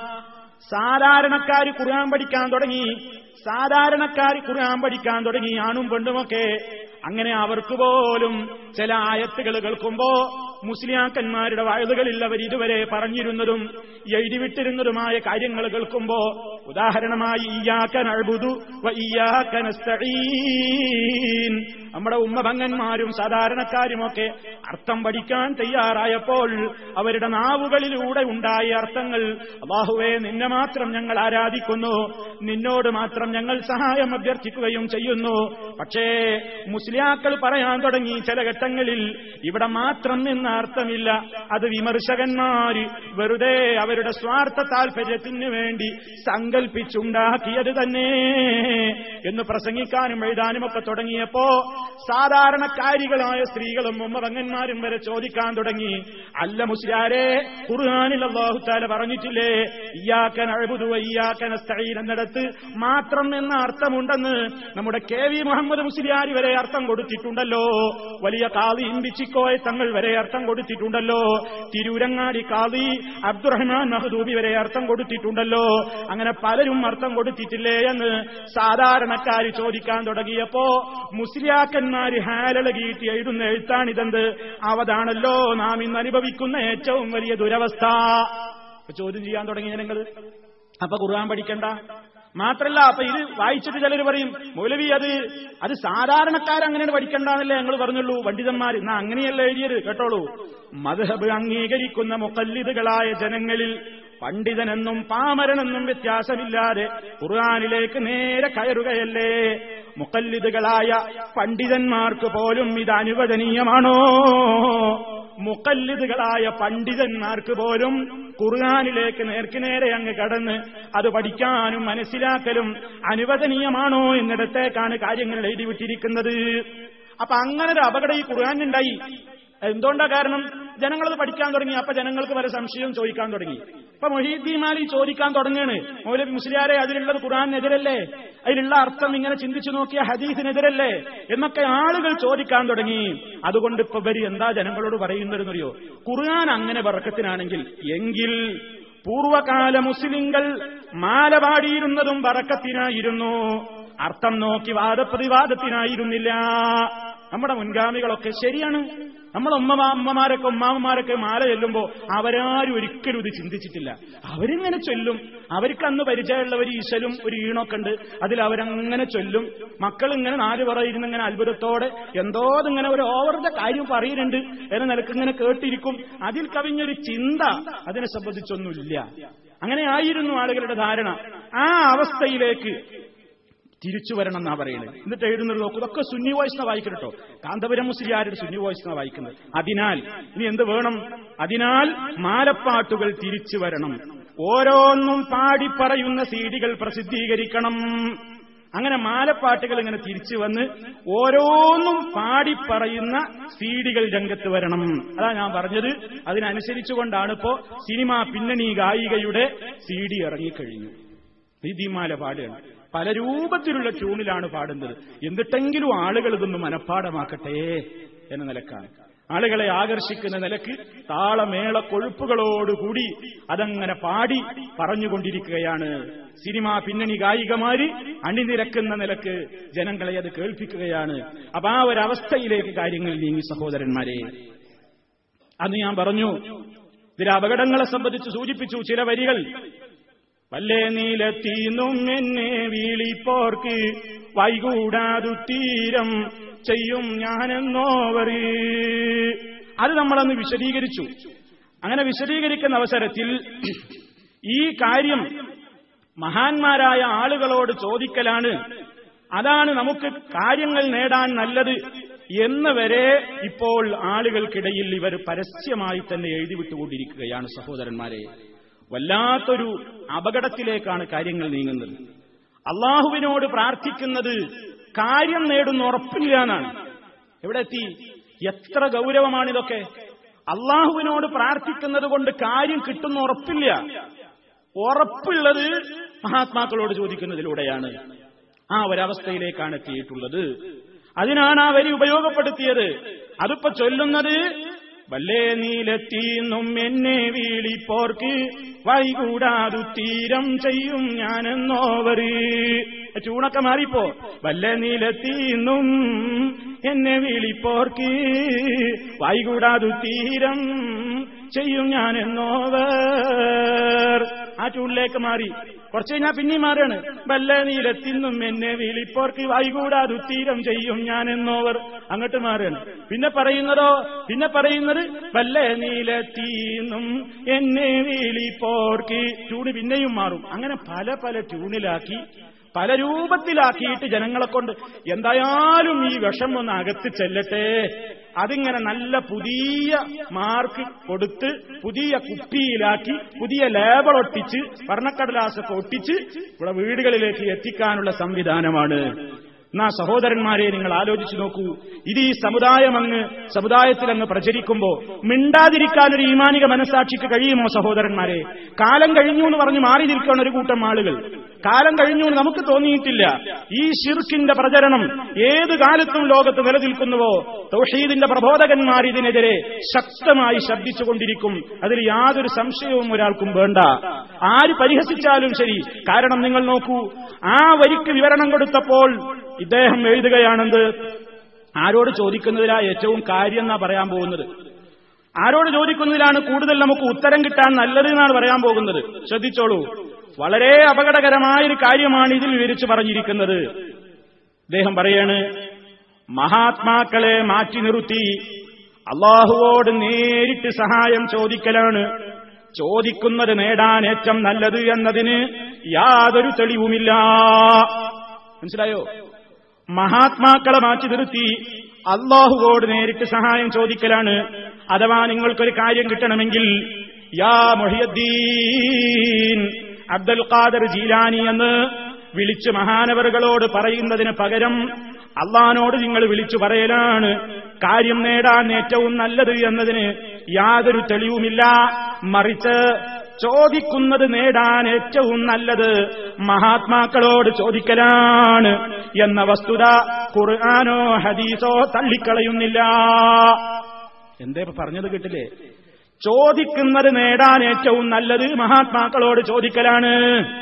സാധാരണക്കാർ ഖുർആൻ പഠിക്കാൻ തുടങ്ങി സാധാരണക്കാർ ഖുർആൻ പഠിക്കാൻ തുടങ്ങി ആണും പെണ്ണുമൊക്കെ അങ്ങനെ അവർക്ക് പോലും ചില ആയത്തുകൾ കേൾക്കുമ്പോ മുസ്ലിയാക്കന്മാരുടെ വയലുകളിൽ അവർ ഇതുവരെ പറഞ്ഞിരുന്നതും എഴുതിവിട്ടിരുന്നതുമായ കാര്യങ്ങൾ കേൾക്കുമ്പോ ഉദാഹരണമായി ഇയ്യാക്ക നഅ്ബുദു വ ഇയ്യാക്ക നസ്തഈൻ നമ്മുടെ ഉമ്മഭങ്ങന്മാരും സാധാരണക്കാരുമൊക്കെ അർത്ഥം പഠിക്കാൻ തയ്യാറായപ്പോൾ അവരുടെ നാവുകളിലൂടെ ഉണ്ടായ അർത്ഥങ്ങൾ അള്ളാഹുവേ നിന്നെ മാത്രം ഞങ്ങൾ ആരാധിക്കുന്നു നിന്നോട് മാത്രം ഞങ്ങൾ സഹായം അഭ്യർത്ഥിക്കുകയും ചെയ്യുന്നു പക്ഷേ മുസ്ലിയാക്കൾ പറയാൻ തുടങ്ങി ചില ഘട്ടങ്ങളിൽ ഇവിടെ മാത്രം എന്ന അർത്ഥമില്ല അത് വിമർശകന്മാര് വെറുതെ അവരുടെ സ്വാർത്ഥ താൽപര്യത്തിന് വേണ്ടി സങ്കല്പിച്ചുണ്ടാക്കിയത് തന്നെ എന്ന് പ്രസംഗിക്കാനും എഴുതാനും ഒക്കെ തുടങ്ങിയപ്പോ സാധാരണക്കാരികളായ സ്ത്രീകളും ഉമ്മറങ്ങന്മാരും വരെ ചോദിക്കാൻ തുടങ്ങി അല്ല മുസ്ലിയാരെ ഖുർആാനിൽ അള്ളാഹുത്താല പറഞ്ഞിട്ടില്ലേ ഇയാക്കൻ അഴുതു ഇയാക്കൻ സ്തൈൻ എന്നിടത്ത് മാത്രം എന്ന അർത്ഥമുണ്ടെന്ന് നമ്മുടെ കെ വി മുഹമ്മദ് മുസ്ലിയാർ വരെ അർത്ഥം കൊടുത്തിട്ടുണ്ടല്ലോ വലിയ കാളി ഇമ്പിച്ചിക്കോയ തങ്ങൾ വരെ അർത്ഥം കൊടുത്തിട്ടുണ്ടല്ലോ തിരൂരങ്ങാടി കാളി അബ്ദുറഹ്മാൻ മഹദൂബി വരെ അർത്ഥം കൊടുത്തിട്ടുണ്ടല്ലോ അങ്ങനെ പലരും അർത്ഥം കൊടുത്തിട്ടില്ലേ എന്ന് സാധാരണക്കാർ ചോദിക്കാൻ തുടങ്ങിയപ്പോ മുസ്ലിയാക്കന്മാര് ഹാലളകിയിട്ട് എഴുതുന്ന എഴുത്താണിതെന്ത് അവതാണല്ലോ നാം ഇന്ന് അനുഭവിക്കുന്ന ഏറ്റവും വലിയ ദുരവസ്ഥ ഇപ്പൊ ചോദ്യം ചെയ്യാൻ തുടങ്ങിയ ജനങ്ങൾ അപ്പൊ ഖുർആൻ പഠിക്കണ്ട മാത്രല്ല അപ്പൊ ഇത് വായിച്ചിട്ട് ചിലർ പറയും മൗലവി അത് അത് സാധാരണക്കാരങ്ങനെ പഠിക്കണ്ടെന്നല്ലേ ഞങ്ങൾ പറഞ്ഞുള്ളൂ പണ്ഡിതന്മാർ എന്നാ അങ്ങനെയല്ല എഴുതിയത് കേട്ടോളൂ മധുഹബ് അംഗീകരിക്കുന്ന മുക്കല്ലിദുകളായ ജനങ്ങളിൽ പണ്ഡിതനെന്നും പാമരനെന്നും വ്യത്യാസമില്ലാതെ ഖുർആാനിലേക്ക് നേരെ കയറുകയല്ലേ മുക്കല്ലിദുകളായ പണ്ഡിതന്മാർക്ക് പോലും ഇത് അനുവദനീയമാണോ മുക്കല്ലിദുകളായ പണ്ഡിതന്മാർക്ക് പോലും ഖുർആാനിലേക്ക് നേർക്കുനേരെ അങ്ങ് കടന്ന് അത് പഠിക്കാനും മനസ്സിലാക്കലും അനുവദനീയമാണോ എന്നിടത്തേക്കാണ് കാര്യങ്ങൾ എഴുതിവിട്ടിരിക്കുന്നത് അപ്പൊ അങ്ങനെ ഒരു അപകടം ഈ ഖുർആാനുണ്ടായി എന്തുകൊണ്ടാ കാരണം ജനങ്ങളത് പഠിക്കാൻ തുടങ്ങി അപ്പൊ ജനങ്ങൾക്ക് വരെ സംശയം ചോദിക്കാൻ തുടങ്ങി ഇപ്പൊ മൊഹീദ്ദീൻ മാലി ചോദിക്കാൻ തുടങ്ങുകയാണ് മൗലവി മുസ്ലിയാരെ അതിലുള്ളത് ഖുറാനെതിരല്ലേ അതിലുള്ള അർത്ഥം ഇങ്ങനെ ചിന്തിച്ചു നോക്കിയ ഹദീസിനെതിരല്ലേ എന്നൊക്കെ ആളുകൾ ചോദിക്കാൻ തുടങ്ങി അതുകൊണ്ട് ഇപ്പൊ ഇവര് എന്താ ജനങ്ങളോട് പറയുന്നതെന്നറിയോ ഖുർആൻ അങ്ങനെ ബറക്കത്തിനാണെങ്കിൽ എങ്കിൽ പൂർവകാല മുസ്ലിങ്ങൾ മാല പാടിയിരുന്നതും ബറക്കത്തിനായിരുന്നു അർത്ഥം നോക്കി വാദപ്രതിവാദത്തിനായിരുന്നില്ല നമ്മുടെ മുൻഗാമികളൊക്കെ ശരിയാണ് നമ്മളെ ഉമ്മ അമ്മമാരൊക്കെ ഉമ്മാമ്മമാരൊക്കെ മാല ചെല്ലുമ്പോ അവരാരും ഒരിക്കലും ഇത് ചിന്തിച്ചിട്ടില്ല അവരിങ്ങനെ ചൊല്ലും അവർക്ക് അന്ന് പരിചയമുള്ള ഒരു ഈശലും ഒരു ഈണൊക്കെ ഉണ്ട് അതിൽ അവരങ്ങനെ ചൊല്ലും മക്കൾ ഇങ്ങനെ നാല് പറയുന്ന ഇങ്ങനെ അത്ഭുതത്തോടെ എന്തോ ഇങ്ങനെ ഒരു ഓവറുടെ കാര്യം പറയുന്നുണ്ട് എന്ന നിലക്ക് ഇങ്ങനെ കേട്ടിരിക്കും അതിൽ കവിഞ്ഞൊരു ചിന്ത അതിനെ സംബന്ധിച്ചൊന്നുമില്ല അങ്ങനെ ആയിരുന്നു ആളുകളുടെ ധാരണ ആ അവസ്ഥയിലേക്ക് തിരിച്ചു വരണം എന്നാ പറയുന്നത് എന്നിട്ട് എഴുതുന്നത് നോക്കൂ ഇതൊക്കെ സുന്നി വോയിസ് വായിക്കണം കേട്ടോ കാന്തപുരം മുസ്ലിയാരുടെ സുന്നി വോയിസ് വായിക്കുന്നത് അതിനാൽ ഇനി എന്ത് വേണം അതിനാൽ മാലപ്പാട്ടുകൾ തിരിച്ചു വരണം ഓരോന്നും പാടി പറയുന്ന സീഡികൾ പ്രസിദ്ധീകരിക്കണം അങ്ങനെ മാലപ്പാട്ടുകൾ ഇങ്ങനെ തിരിച്ചു വന്ന് ഓരോന്നും പാടി പറയുന്ന സീഡികൾ രംഗത്ത് വരണം അതാ ഞാൻ പറഞ്ഞത് അതിനനുസരിച്ചുകൊണ്ടാണ് ഇപ്പോ സിനിമ പിന്നണി ഗായികയുടെ സീഡി ഇറങ്ങിക്കഴിഞ്ഞു നീതിമാല പാടുകയാണ് പല രൂപത്തിലുള്ള ട്യൂണിലാണ് പാടുന്നത് എന്നിട്ടെങ്കിലും ആളുകൾ ഇതൊന്ന് മനഃപ്പാടമാക്കട്ടെ എന്ന നിലക്കാണ് ആളുകളെ ആകർഷിക്കുന്ന നിലക്ക് താളമേള കൊഴുപ്പുകളോടുകൂടി അതങ്ങനെ പാടി പറഞ്ഞുകൊണ്ടിരിക്കുകയാണ് സിനിമ പിന്നണി ഗായികമാര് അണിനിരക്കുന്ന നിലക്ക് ജനങ്ങളെ അത് കേൾപ്പിക്കുകയാണ് അപ്പൊ ആ ഒരവസ്ഥയിലേക്ക് കാര്യങ്ങൾ നീങ്ങി സഹോദരന്മാരെ അന്ന് ഞാൻ പറഞ്ഞു ഇതിലെ അപകടങ്ങളെ സംബന്ധിച്ച് സൂചിപ്പിച്ചു ചില വരികൾ വല്ലേ നീലത്തീന്നും എന്നെ വീളിപ്പോർക്ക് വൈകൂടാതു തീരം ചെയ്യും ഞാനെന്നോവറ് അത് നമ്മളന്ന് വിശദീകരിച്ചു അങ്ങനെ വിശദീകരിക്കുന്ന അവസരത്തിൽ ഈ കാര്യം മഹാന്മാരായ ആളുകളോട് ചോദിക്കലാണ് അതാണ് നമുക്ക് കാര്യങ്ങൾ നേടാൻ നല്ലത് എന്ന് വരെ ഇപ്പോൾ ആളുകൾക്കിടയിൽ ഇവർ പരസ്യമായി തന്നെ എഴുതിവിട്ടുകൊണ്ടിരിക്കുകയാണ് സഹോദരന്മാരെ വല്ലാത്തൊരു അപകടത്തിലേക്കാണ് കാര്യങ്ങൾ നീങ്ങുന്നത് അള്ളാഹുവിനോട് പ്രാർത്ഥിക്കുന്നത് കാര്യം നേടുന്ന ഉറപ്പില്ല എന്നാണ് എവിടെ എത്തി എത്ര ഗൗരവമാണിതൊക്കെ അള്ളാഹുവിനോട് പ്രാർത്ഥിക്കുന്നത് കൊണ്ട് കാര്യം കിട്ടുന്ന ഉറപ്പില്ല ഉറപ്പുള്ളത് മഹാത്മാക്കളോട് ചോദിക്കുന്നതിലൂടെയാണ് ആ ഒരവസ്ഥയിലേക്കാണ് എത്തിയിട്ടുള്ളത് അതിനാണ് ആ വരി ഉപയോഗപ്പെടുത്തിയത് അതിപ്പോ ചൊല്ലുന്നത് വല്ലേ നീലെത്തീന്നും എന്നെ വീളിപ്പോർക്ക് വൈകൂടാതു തീരം ചെയ്യും ഞാനെന്നോവര് ചൂണൊക്കെ മാറിപ്പോ വല്ല നീലെത്തീന്നും എന്നെ വിളിപ്പോർക്ക് വൈകൂടാതു തീരം ചെയ്യും ഞാൻ എന്നോവർ ആ ട്യൂണിലേക്ക് മാറി കുറച്ച് കഴിഞ്ഞാൽ പിന്നെയും മാറാണ് വല്ല നീലത്തിന്നും എന്നെ വിളിപ്പോർക്ക് വൈകൂടാതു തീരം ചെയ്യും ഞാൻ എന്നോവർ അങ്ങോട്ട് മാറാണ് പിന്നെ പറയുന്നതോ പിന്നെ പറയുന്നത് വല്ല നീലത്തീന്നും എന്നെ വിളിപ്പോർക്ക് ട്യൂണ് പിന്നെയും മാറും അങ്ങനെ പല പല ട്യൂണിലാക്കി പല രൂപത്തിലാക്കിയിട്ട് ജനങ്ങളെ കൊണ്ട് എന്തായാലും ഈ വിഷം ഒന്ന് അകത്ത് ചെല്ലട്ടെ അതിങ്ങനെ നല്ല പുതിയ മാർക്ക് കൊടുത്ത് പുതിയ കുപ്പിയിലാക്കി പുതിയ ലേബൽ ഒട്ടിച്ച് വർണ്ണക്കടലാസൊക്കെ ഒട്ടിച്ച് ഇവിടെ വീടുകളിലേക്ക് എത്തിക്കാനുള്ള സംവിധാനമാണ് എന്നാ സഹോദരന്മാരെ നിങ്ങൾ ആലോചിച്ചു നോക്കൂ ഇത് ഈ സമുദായം അങ്ങ് സമുദായത്തിൽ അങ്ങ് പ്രചരിക്കുമ്പോ മിണ്ടാതിരിക്കാൻ ഒരു ഈമാനിക മനസാക്ഷിക്ക് കഴിയുമോ സഹോദരന്മാരെ കാലം കഴിഞ്ഞു എന്ന് പറഞ്ഞ് മാറി നിൽക്കുന്ന ഒരു കൂട്ടം ആളുകൾ കാലം കഴിഞ്ഞു എന്ന് നമുക്ക് തോന്നിയിട്ടില്ല ഈ ഷിർക്കിന്റെ പ്രചരണം ഏത് കാലത്തും ലോകത്ത് നിലനിൽക്കുന്നുവോ തൗഹീദിന്റെ പ്രബോധകന്മാർ ഇതിനെതിരെ ശക്തമായി ശബ്ദിച്ചുകൊണ്ടിരിക്കും അതിൽ യാതൊരു സംശയവും ഒരാൾക്കും വേണ്ട ആര് പരിഹസിച്ചാലും ശരി കാരണം നിങ്ങൾ നോക്കൂ ആ വരിക്ക് വിവരണം കൊടുത്തപ്പോൾ ഇദ്ദേഹം എഴുതുകയാണെന്ത് ആരോട് ചോദിക്കുന്നതിലാ ഏറ്റവും കാര്യം എന്നാ പറയാൻ പോകുന്നത് ആരോട് ചോദിക്കുന്നതിലാണ് കൂടുതൽ നമുക്ക് ഉത്തരം കിട്ടാൻ നല്ലത് എന്നാണ് പറയാൻ പോകുന്നത് ശ്രദ്ധിച്ചോളൂ വളരെ അപകടകരമായൊരു കാര്യമാണ് ഇതിൽ വിവരിച്ചു പറഞ്ഞിരിക്കുന്നത് അദ്ദേഹം പറയാണ് മഹാത്മാക്കളെ മാറ്റി നിർത്തി അള്ളാഹുവോട് നേരിട്ട് സഹായം ചോദിക്കലാണ് ചോദിക്കുന്നത് നേടാൻ ഏറ്റവും നല്ലത് എന്നതിന് യാതൊരു തെളിവുമില്ല മനസ്സിലായോ മഹാത്മാക്കളെ മാറ്റി നിർത്തി അള്ളാഹുവോട് നേരിട്ട് സഹായം ചോദിക്കലാണ് അഥവാ നിങ്ങൾക്കൊരു കാര്യം കിട്ടണമെങ്കിൽ യാ മൊഹിയദ്ദീൻ അബ്ദുൽ ഖാദർ ജീലാനി എന്ന് വിളിച്ച് മഹാനവറുകളോട് പറയുന്നതിന് പകരം അള്ളഹാനോട് നിങ്ങൾ വിളിച്ചു പറയലാണ് കാര്യം നേടാൻ ഏറ്റവും നല്ലത് എന്നതിന് യാതൊരു തെളിവുമില്ല മറിച്ച് ചോദിക്കുന്നത് നേടാൻ ഏറ്റവും നല്ലത് മഹാത്മാക്കളോട് ചോദിക്കലാണ് എന്ന വസ്തുത ഖുർആാനോ ഹദീസോ തള്ളിക്കളയുന്നില്ല എന്തേ ഇപ്പൊ പറഞ്ഞത് കേട്ടില്ലേ ചോദിക്കുന്നത് നേടാൻ ഏറ്റവും നല്ലത് മഹാത്മാക്കളോട് ചോദിക്കലാണ്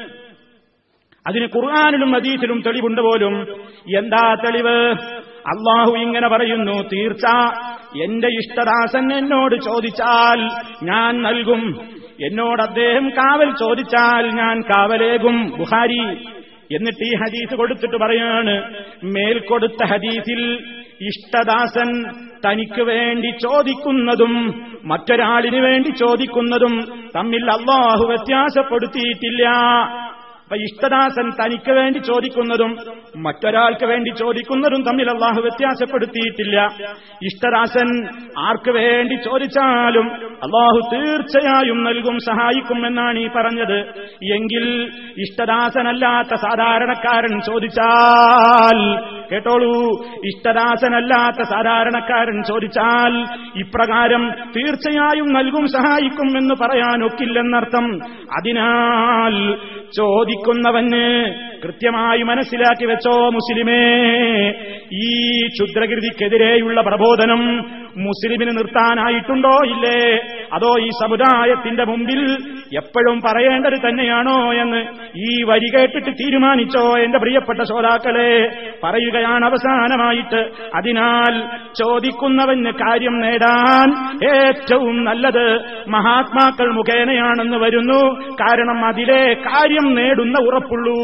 അതിന് ഖുർആാനിലും ഹദീസിലും തെളിവുണ്ട് പോലും എന്താ തെളിവ് അള്ളാഹു ഇങ്ങനെ പറയുന്നു തീർച്ച എന്റെ ഇഷ്ടദാസൻ എന്നോട് ചോദിച്ചാൽ ഞാൻ നൽകും എന്നോട് അദ്ദേഹം കാവൽ ചോദിച്ചാൽ ഞാൻ കാവലേകും ബുഹാരി എന്നിട്ട് ഈ ഹദീസ് കൊടുത്തിട്ട് പറയാണ് മേൽ കൊടുത്ത ഹദീസിൽ ഇഷ്ടദാസൻ തനിക്ക് വേണ്ടി ചോദിക്കുന്നതും മറ്റൊരാളിന് വേണ്ടി ചോദിക്കുന്നതും തമ്മിൽ അള്ളാഹു വ്യത്യാസപ്പെടുത്തിയിട്ടില്ല അപ്പൊ ഇഷ്ടദാസൻ തനിക്ക് വേണ്ടി ചോദിക്കുന്നതും മറ്റൊരാൾക്ക് വേണ്ടി ചോദിക്കുന്നതും തമ്മിൽ അള്ളാഹു വ്യത്യാസപ്പെടുത്തിയിട്ടില്ല ഇഷ്ടദാസൻ ആർക്ക് വേണ്ടി ചോദിച്ചാലും അള്ളാഹു തീർച്ചയായും നൽകും സഹായിക്കും എന്നാണ് ഈ പറഞ്ഞത് എങ്കിൽ ഇഷ്ടദാസനല്ലാത്ത സാധാരണക്കാരൻ ചോദിച്ചാൽ കേട്ടോളൂ ഇഷ്ടദാസനല്ലാത്ത സാധാരണക്കാരൻ ചോദിച്ചാൽ ഇപ്രകാരം തീർച്ചയായും നൽകും സഹായിക്കും എന്ന് പറയാനൊക്കില്ലെന്നർത്ഥം അതിനാൽ ചോദിക്കുന്നവന് കൃത്യമായി മനസ്സിലാക്കി വെച്ചോ മുസ്ലിമേ ഈ ക്ഷുദ്രകൃതിക്കെതിരെയുള്ള പ്രബോധനം മുസ്ലിമിന് നിർത്താനായിട്ടുണ്ടോ ഇല്ലേ അതോ ഈ സമുദായത്തിന്റെ മുമ്പിൽ എപ്പോഴും പറയേണ്ടത് തന്നെയാണോ എന്ന് ഈ വരി കേട്ടിട്ട് തീരുമാനിച്ചോ എന്റെ പ്രിയപ്പെട്ട ശ്രോതാക്കളെ പറയുകയാണ് അവസാനമായിട്ട് അതിനാൽ ചോദിക്കുന്നവന് കാര്യം നേടാൻ ഏറ്റവും നല്ലത് മഹാത്മാക്കൾ മുഖേനയാണെന്ന് വരുന്നു കാരണം അതിലെ കാര്യം നേടുന്ന ഉറപ്പുള്ളൂ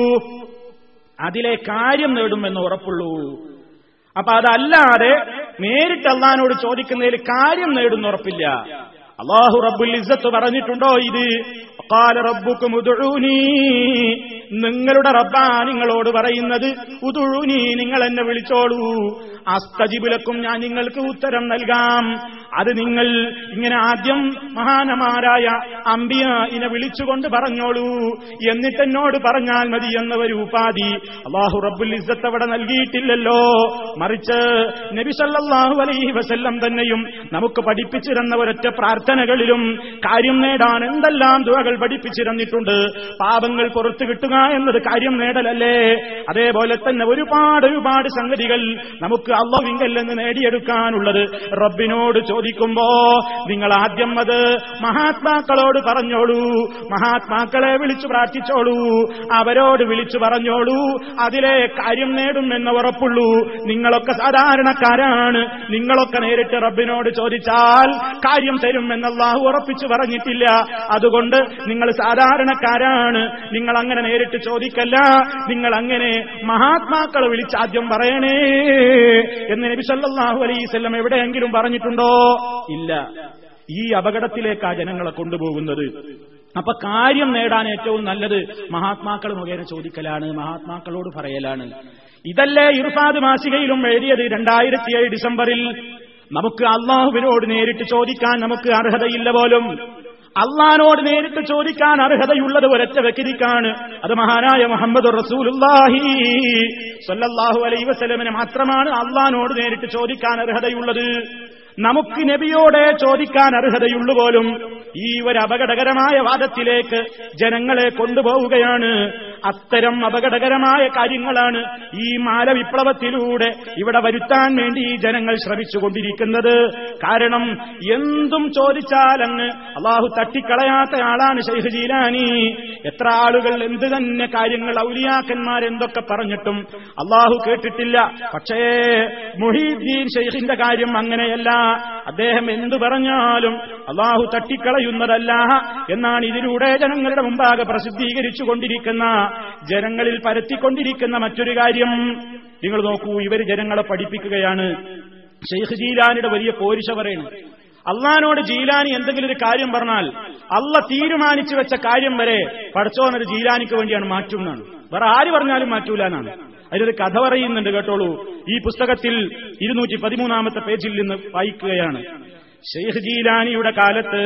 അതിലെ കാര്യം നേടുമെന്ന് ഉറപ്പുള്ളൂ അപ്പൊ അതല്ലാതെ നേരിട്ട് അള്ളഹാനോട് ചോദിക്കുന്നതിൽ കാര്യം നേടുന്ന ഉറപ്പില്ല അള്ളാഹു റബ്ബുൽ ഇസ്സത്ത് പറഞ്ഞിട്ടുണ്ടോ ഇത് ഖാല റബ്ബുക്കും ഉദുഊനി നിങ്ങളുടെ റബ്ബാ നിങ്ങളോട് പറയുന്നത് ഉദുഊനി നിങ്ങൾ എന്നെ വിളിച്ചോളൂ അസ്തജിബുലക്കും ഞാൻ നിങ്ങൾക്ക് ഉത്തരം നൽകാം അത് നിങ്ങൾ ഇങ്ങനെ ആദ്യം മഹാനമാരായ അമ്പിയ ഇനെ വിളിച്ചുകൊണ്ട് പറഞ്ഞോളൂ എന്നിട്ട് എന്നോട് പറഞ്ഞാൽ മതി എന്നൊരു ഉപാധി അള്ളാഹു റബ്ബുൽ ഇസ്സത്ത് അവിടെ നൽകിയിട്ടില്ലല്ലോ മറിച്ച് നബി സല്ലല്ലാഹു അലൈഹി വസല്ലം തന്നെയും നമുക്ക് പഠിപ്പിച്ചിരുന്ന ഒരൊറ്റ പ്രാർത്ഥനകളിലും കാര്യം നേടാൻ എന്തെല്ലാം ദുവകൾ പഠിപ്പിച്ചിരുന്നിട്ടുണ്ട് പാപങ്ങൾ പുറത്തു കിട്ടുക എന്നത് കാര്യം നേടലല്ലേ അതേപോലെ തന്നെ ഒരുപാട് ഒരുപാട് സംഗതികൾ നമുക്ക് അള്ളാഹുവിങ്കൽ നിന്ന് നേടിയെടുക്കാനുള്ളത് റബ്ബിനോട് ചോദിക്കുമ്പോ നിങ്ങൾ ആദ്യം അത് മഹാത്മാക്കളോട് മഹാത്മാക്കളോട് പറഞ്ഞോളൂ മഹാത്മാക്കളെ വിളിച്ചു പ്രാർത്ഥിച്ചോളൂ അവരോട് വിളിച്ചു പറഞ്ഞോളൂ അതിലെ കാര്യം നേടും എന്ന് ഉറപ്പുള്ളൂ നിങ്ങളൊക്കെ സാധാരണക്കാരാണ് നിങ്ങളൊക്കെ നേരിട്ട് റബ്ബിനോട് ചോദിച്ചാൽ കാര്യം തരും എന്നല്ലാഹു ഉറപ്പിച്ചു പറഞ്ഞിട്ടില്ല അതുകൊണ്ട് നിങ്ങൾ സാധാരണക്കാരാണ് നിങ്ങൾ അങ്ങനെ നേരിട്ട് ചോദിക്കല്ല നിങ്ങൾ അങ്ങനെ മഹാത്മാക്കളെ വിളിച്ച് ആദ്യം പറയണേ എന്ന് നബി സല്ലല്ലാഹു അലൈവല്ലം എവിടെയെങ്കിലും പറഞ്ഞിട്ടുണ്ടോ ഇല്ല ഈ അപകടത്തിലേക്കാ ജനങ്ങളെ കൊണ്ടുപോകുന്നത് അപ്പൊ കാര്യം നേടാൻ ഏറ്റവും നല്ലത് മഹാത്മാക്കൾ മുഖേന ചോദിക്കലാണ് മഹാത്മാക്കളോട് പറയലാണ് ഇതല്ലേ ഇർഫാദ് മാസികയിലും എഴുതിയത് രണ്ടായിരത്തി ഏഴ് ഡിസംബറിൽ നമുക്ക് അള്ളാഹുവിനോട് നേരിട്ട് ചോദിക്കാൻ നമുക്ക് അർഹതയില്ല പോലും അള്ളഹാനോട് നേരിട്ട് ചോദിക്കാൻ അർഹതയുള്ളത് ഒരൊറ്റ വ്യക്തിക്കാണ് അത് മഹാനായ മുഹമ്മദ് റസൂലുല്ലാഹി സല്ലല്ലാഹു അലൈ വസലമിന് മാത്രമാണ് അള്ളഹാനോട് നേരിട്ട് ചോദിക്കാൻ അർഹതയുള്ളത് നമുക്ക് നബിയോടെ ചോദിക്കാൻ അർഹതയുള്ളു പോലും ഈ ഒരു അപകടകരമായ വാദത്തിലേക്ക് ജനങ്ങളെ കൊണ്ടുപോവുകയാണ് അത്തരം അപകടകരമായ കാര്യങ്ങളാണ് ഈ മാലവിപ്ലവത്തിലൂടെ ഇവിടെ വരുത്താൻ വേണ്ടി ഈ ജനങ്ങൾ ശ്രമിച്ചുകൊണ്ടിരിക്കുന്നത് കാരണം എന്തും ചോദിച്ചാൽ അങ്ങ് അള്ളാഹു തട്ടിക്കളയാത്ത ആളാണ് ഷെയ്ഖ് ജീലാനി എത്ര ആളുകൾ എന്ത് തന്നെ കാര്യങ്ങൾ ഔലിയാക്കന്മാർ എന്തൊക്കെ പറഞ്ഞിട്ടും അള്ളാഹു കേട്ടിട്ടില്ല പക്ഷേ മുഹീദ്ദീൻ ഷെയ്ഖിന്റെ കാര്യം അങ്ങനെയല്ല അദ്ദേഹം എന്തു പറഞ്ഞാലും അള്ളാഹു തട്ടിക്കളയുന്നതല്ല എന്നാണ് ഇതിലൂടെ ജനങ്ങളുടെ മുമ്പാകെ പ്രസിദ്ധീകരിച്ചു കൊണ്ടിരിക്കുന്ന ജനങ്ങളിൽ പരത്തിക്കൊണ്ടിരിക്കുന്ന മറ്റൊരു കാര്യം നിങ്ങൾ നോക്കൂ ഇവർ ജനങ്ങളെ പഠിപ്പിക്കുകയാണ് ഷെയ്ഖ് ജീലാനിയുടെ വലിയ പോരിശ പറയുന്നു അള്ളഹാനോട് ജീലാനി എന്തെങ്കിലും ഒരു കാര്യം പറഞ്ഞാൽ അള്ള തീരുമാനിച്ചു വെച്ച കാര്യം വരെ പഠിച്ചോന്നൊരു ജീലാനിക്ക് വേണ്ടിയാണ് മാറ്റുന്നതാണ് വേറെ ആര് പറഞ്ഞാലും മാറ്റൂല എന്നാണ് അതിലൊരു കഥ പറയുന്നുണ്ട് കേട്ടോളൂ ഈ പുസ്തകത്തിൽ ഇരുന്നൂറ്റി പതിമൂന്നാമത്തെ പേജിൽ നിന്ന് വായിക്കുകയാണ് ഷെയ്ഖ് ജീലാനിയുടെ കാലത്ത്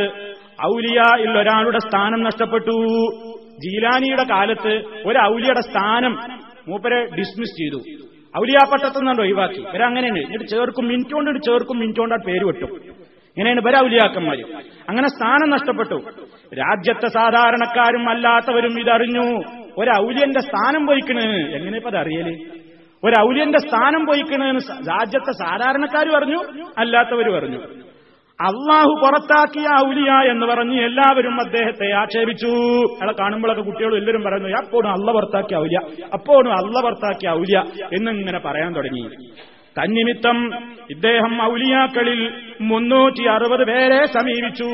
ഔലിയയിൽ ഒരാളുടെ സ്ഥാനം നഷ്ടപ്പെട്ടു ജീലാനിയുടെ കാലത്ത് ഒരു ഔലിയുടെ സ്ഥാനം മൂപ്പരെ ഡിസ്മിസ് ചെയ്തു ഔലിയാ പട്ടത്തുനിന്നുണ്ട് ഒഴിവാക്കി ഇവരങ്ങനെയാണ് എന്നിട്ട് ചേർക്കും മിനിറ്റ് കൊണ്ട് ചേർക്കും മിനിറ്റ് കൊണ്ട് ആ പേര് വെട്ടും ഇങ്ങനെയാണ് ഇവരെ ഔലിയാക്കന്മാര് അങ്ങനെ സ്ഥാനം നഷ്ടപ്പെട്ടു രാജ്യത്തെ സാധാരണക്കാരും അല്ലാത്തവരും ഇതറിഞ്ഞു ഒരു ഔലിയന്റെ സ്ഥാനം പോയിക്കണ് എങ്ങനെ ഇപ്പൊ അതറിയല് ഒരു ഔലിയന്റെ സ്ഥാനം പോയിക്കണ് രാജ്യത്തെ സാധാരണക്കാർ പറഞ്ഞു അല്ലാത്തവർ പറഞ്ഞു അള്ളാഹു പുറത്താക്കിയ ഔലിയ എന്ന് പറഞ്ഞ് എല്ലാവരും അദ്ദേഹത്തെ ആക്ഷേപിച്ചു അയാളെ കാണുമ്പോഴൊക്കെ കുട്ടികളും എല്ലാവരും പറയുന്നു അപ്പോഴും അള്ള പുറത്താക്കിയ ഔലിയ അപ്പോഴും അള്ള പുറത്താക്കിയ ഔലിയ എന്നിങ്ങനെ പറയാൻ തുടങ്ങി തന്നിമിത്തം ഇദ്ദേഹം ഔലിയാക്കളിൽ മുന്നൂറ്റി അറുപത് പേരെ സമീപിച്ചു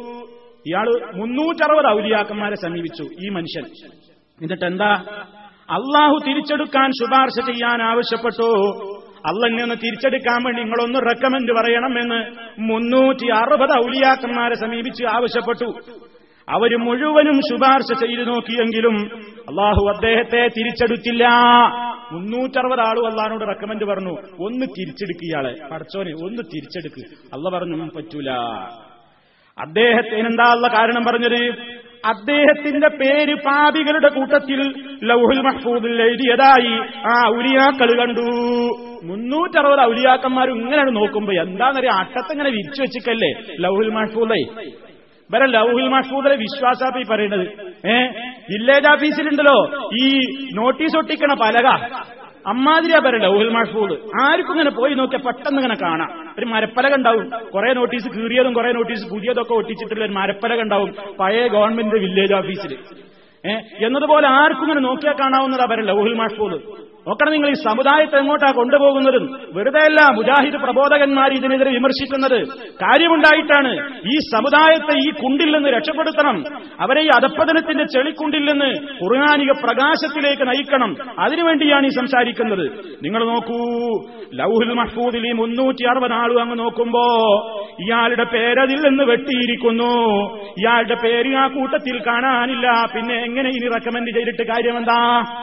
ഇയാള് മുന്നൂറ്ററുപത് ഔലിയാക്കന്മാരെ സമീപിച്ചു ഈ മനുഷ്യൻ എന്നിട്ട് എന്താ അള്ളാഹു തിരിച്ചെടുക്കാൻ ശുപാർശ ചെയ്യാൻ ആവശ്യപ്പെട്ടു അള്ളന്നെ ഒന്ന് തിരിച്ചെടുക്കാൻ വേണ്ടി നിങ്ങളൊന്ന് റെക്കമെന്റ് പറയണമെന്ന് മുന്നൂറ്റി അറുപത് ഔലിയാക്കന്മാരെ സമീപിച്ച് ആവശ്യപ്പെട്ടു അവര് മുഴുവനും ശുപാർശ ചെയ്തു നോക്കിയെങ്കിലും അള്ളാഹു അദ്ദേഹത്തെ തിരിച്ചെടുത്തില്ല മുന്നൂറ്ററുപത് ആളും അള്ളഹാനോട് റെക്കമെന്റ് പറഞ്ഞു ഒന്ന് തിരിച്ചെടുക്കുക ഇയാളെ പടച്ചോനെ ഒന്ന് തിരിച്ചെടുക്ക് അള്ള പറഞ്ഞു പറ്റൂല അദ്ദേഹത്തിന് എന്താ ഉള്ള കാരണം പറഞ്ഞത് അദ്ദേഹത്തിന്റെ പേര് പാപികളുടെ കൂട്ടത്തിൽ ലൗഹുൽ മഹ്ഫൂദിൽ എഴുതിയതായി ആ ഔലിയാക്കൾ കണ്ടു മുന്നൂറ്ററുപത് ഔലിയാക്കന്മാരും ഇങ്ങനെ നോക്കുമ്പോ എന്താണെന്നറിയാം അട്ടത്തിങ്ങനെ വിരിച്ചു വെച്ചിക്കല്ലേ ലൗഹുൽ മഹ്ഫൂദേ വരെ ലൗഹുൽ മഹ്ഫൂദിലെ വിശ്വാസാപ്പി പറയുന്നത് ഏ വില്ലേജ് ഓഫീസിലുണ്ടല്ലോ ഈ നോട്ടീസ് ഒട്ടിക്കണ പലക അമ്മാതിരിയാ പറയണ്ട ലൗഹുൽ മഹ്ഫൂദ് ആർക്കും ഇങ്ങനെ പോയി നോക്കിയാൽ പെട്ടെന്ന് ഇങ്ങനെ കാണാം ഒരു മരപ്പലക ഉണ്ടാവും കുറെ നോട്ടീസ് കീറിയതും കുറെ നോട്ടീസ് പുതിയതൊക്കെ ഒട്ടിച്ചിട്ടുള്ള ഒരു മരപ്പലക ഉണ്ടാവും പഴയ ഗവൺമെന്റ് വില്ലേജ് ഓഫീസിൽ ഏഹ് എന്നതുപോലെ ആർക്കും ഇങ്ങനെ നോക്കിയാൽ കാണാവുന്നതാ പറയല്ല ലൗഹുൽ മഹ്ഫൂദ് നോക്കണം നിങ്ങൾ ഈ സമുദായത്തെ എങ്ങോട്ടാ കൊണ്ടുപോകുന്നതും വെറുതെയല്ല മുജാഹിദ് പ്രബോധകന്മാർ ഇതിനെതിരെ വിമർശിക്കുന്നത് കാര്യമുണ്ടായിട്ടാണ് ഈ സമുദായത്തെ ഈ കുണ്ടിൽ നിന്ന് രക്ഷപ്പെടുത്തണം അവരെ ഈ അധപ്പതനത്തിന്റെ ചെളിക്കുണ്ടിൽ നിന്ന് ഖുർആാനിക പ്രകാശത്തിലേക്ക് നയിക്കണം അതിനുവേണ്ടിയാണ് ഈ സംസാരിക്കുന്നത് നിങ്ങൾ നോക്കൂ ലൗഹുൽ മഹ്ഫൂദിൽ ഈ മുന്നൂറ്റി അറുപത് ആളും അങ്ങ് നോക്കുമ്പോ ഇയാളുടെ പേരതിൽ നിന്ന് വെട്ടിയിരിക്കുന്നു ഇയാളുടെ പേര് ആ കൂട്ടത്തിൽ കാണാനില്ല പിന്നെ എങ്ങനെ ഇനി റെക്കമെൻഡ് ചെയ്തിട്ട് കാര്യമെന്താ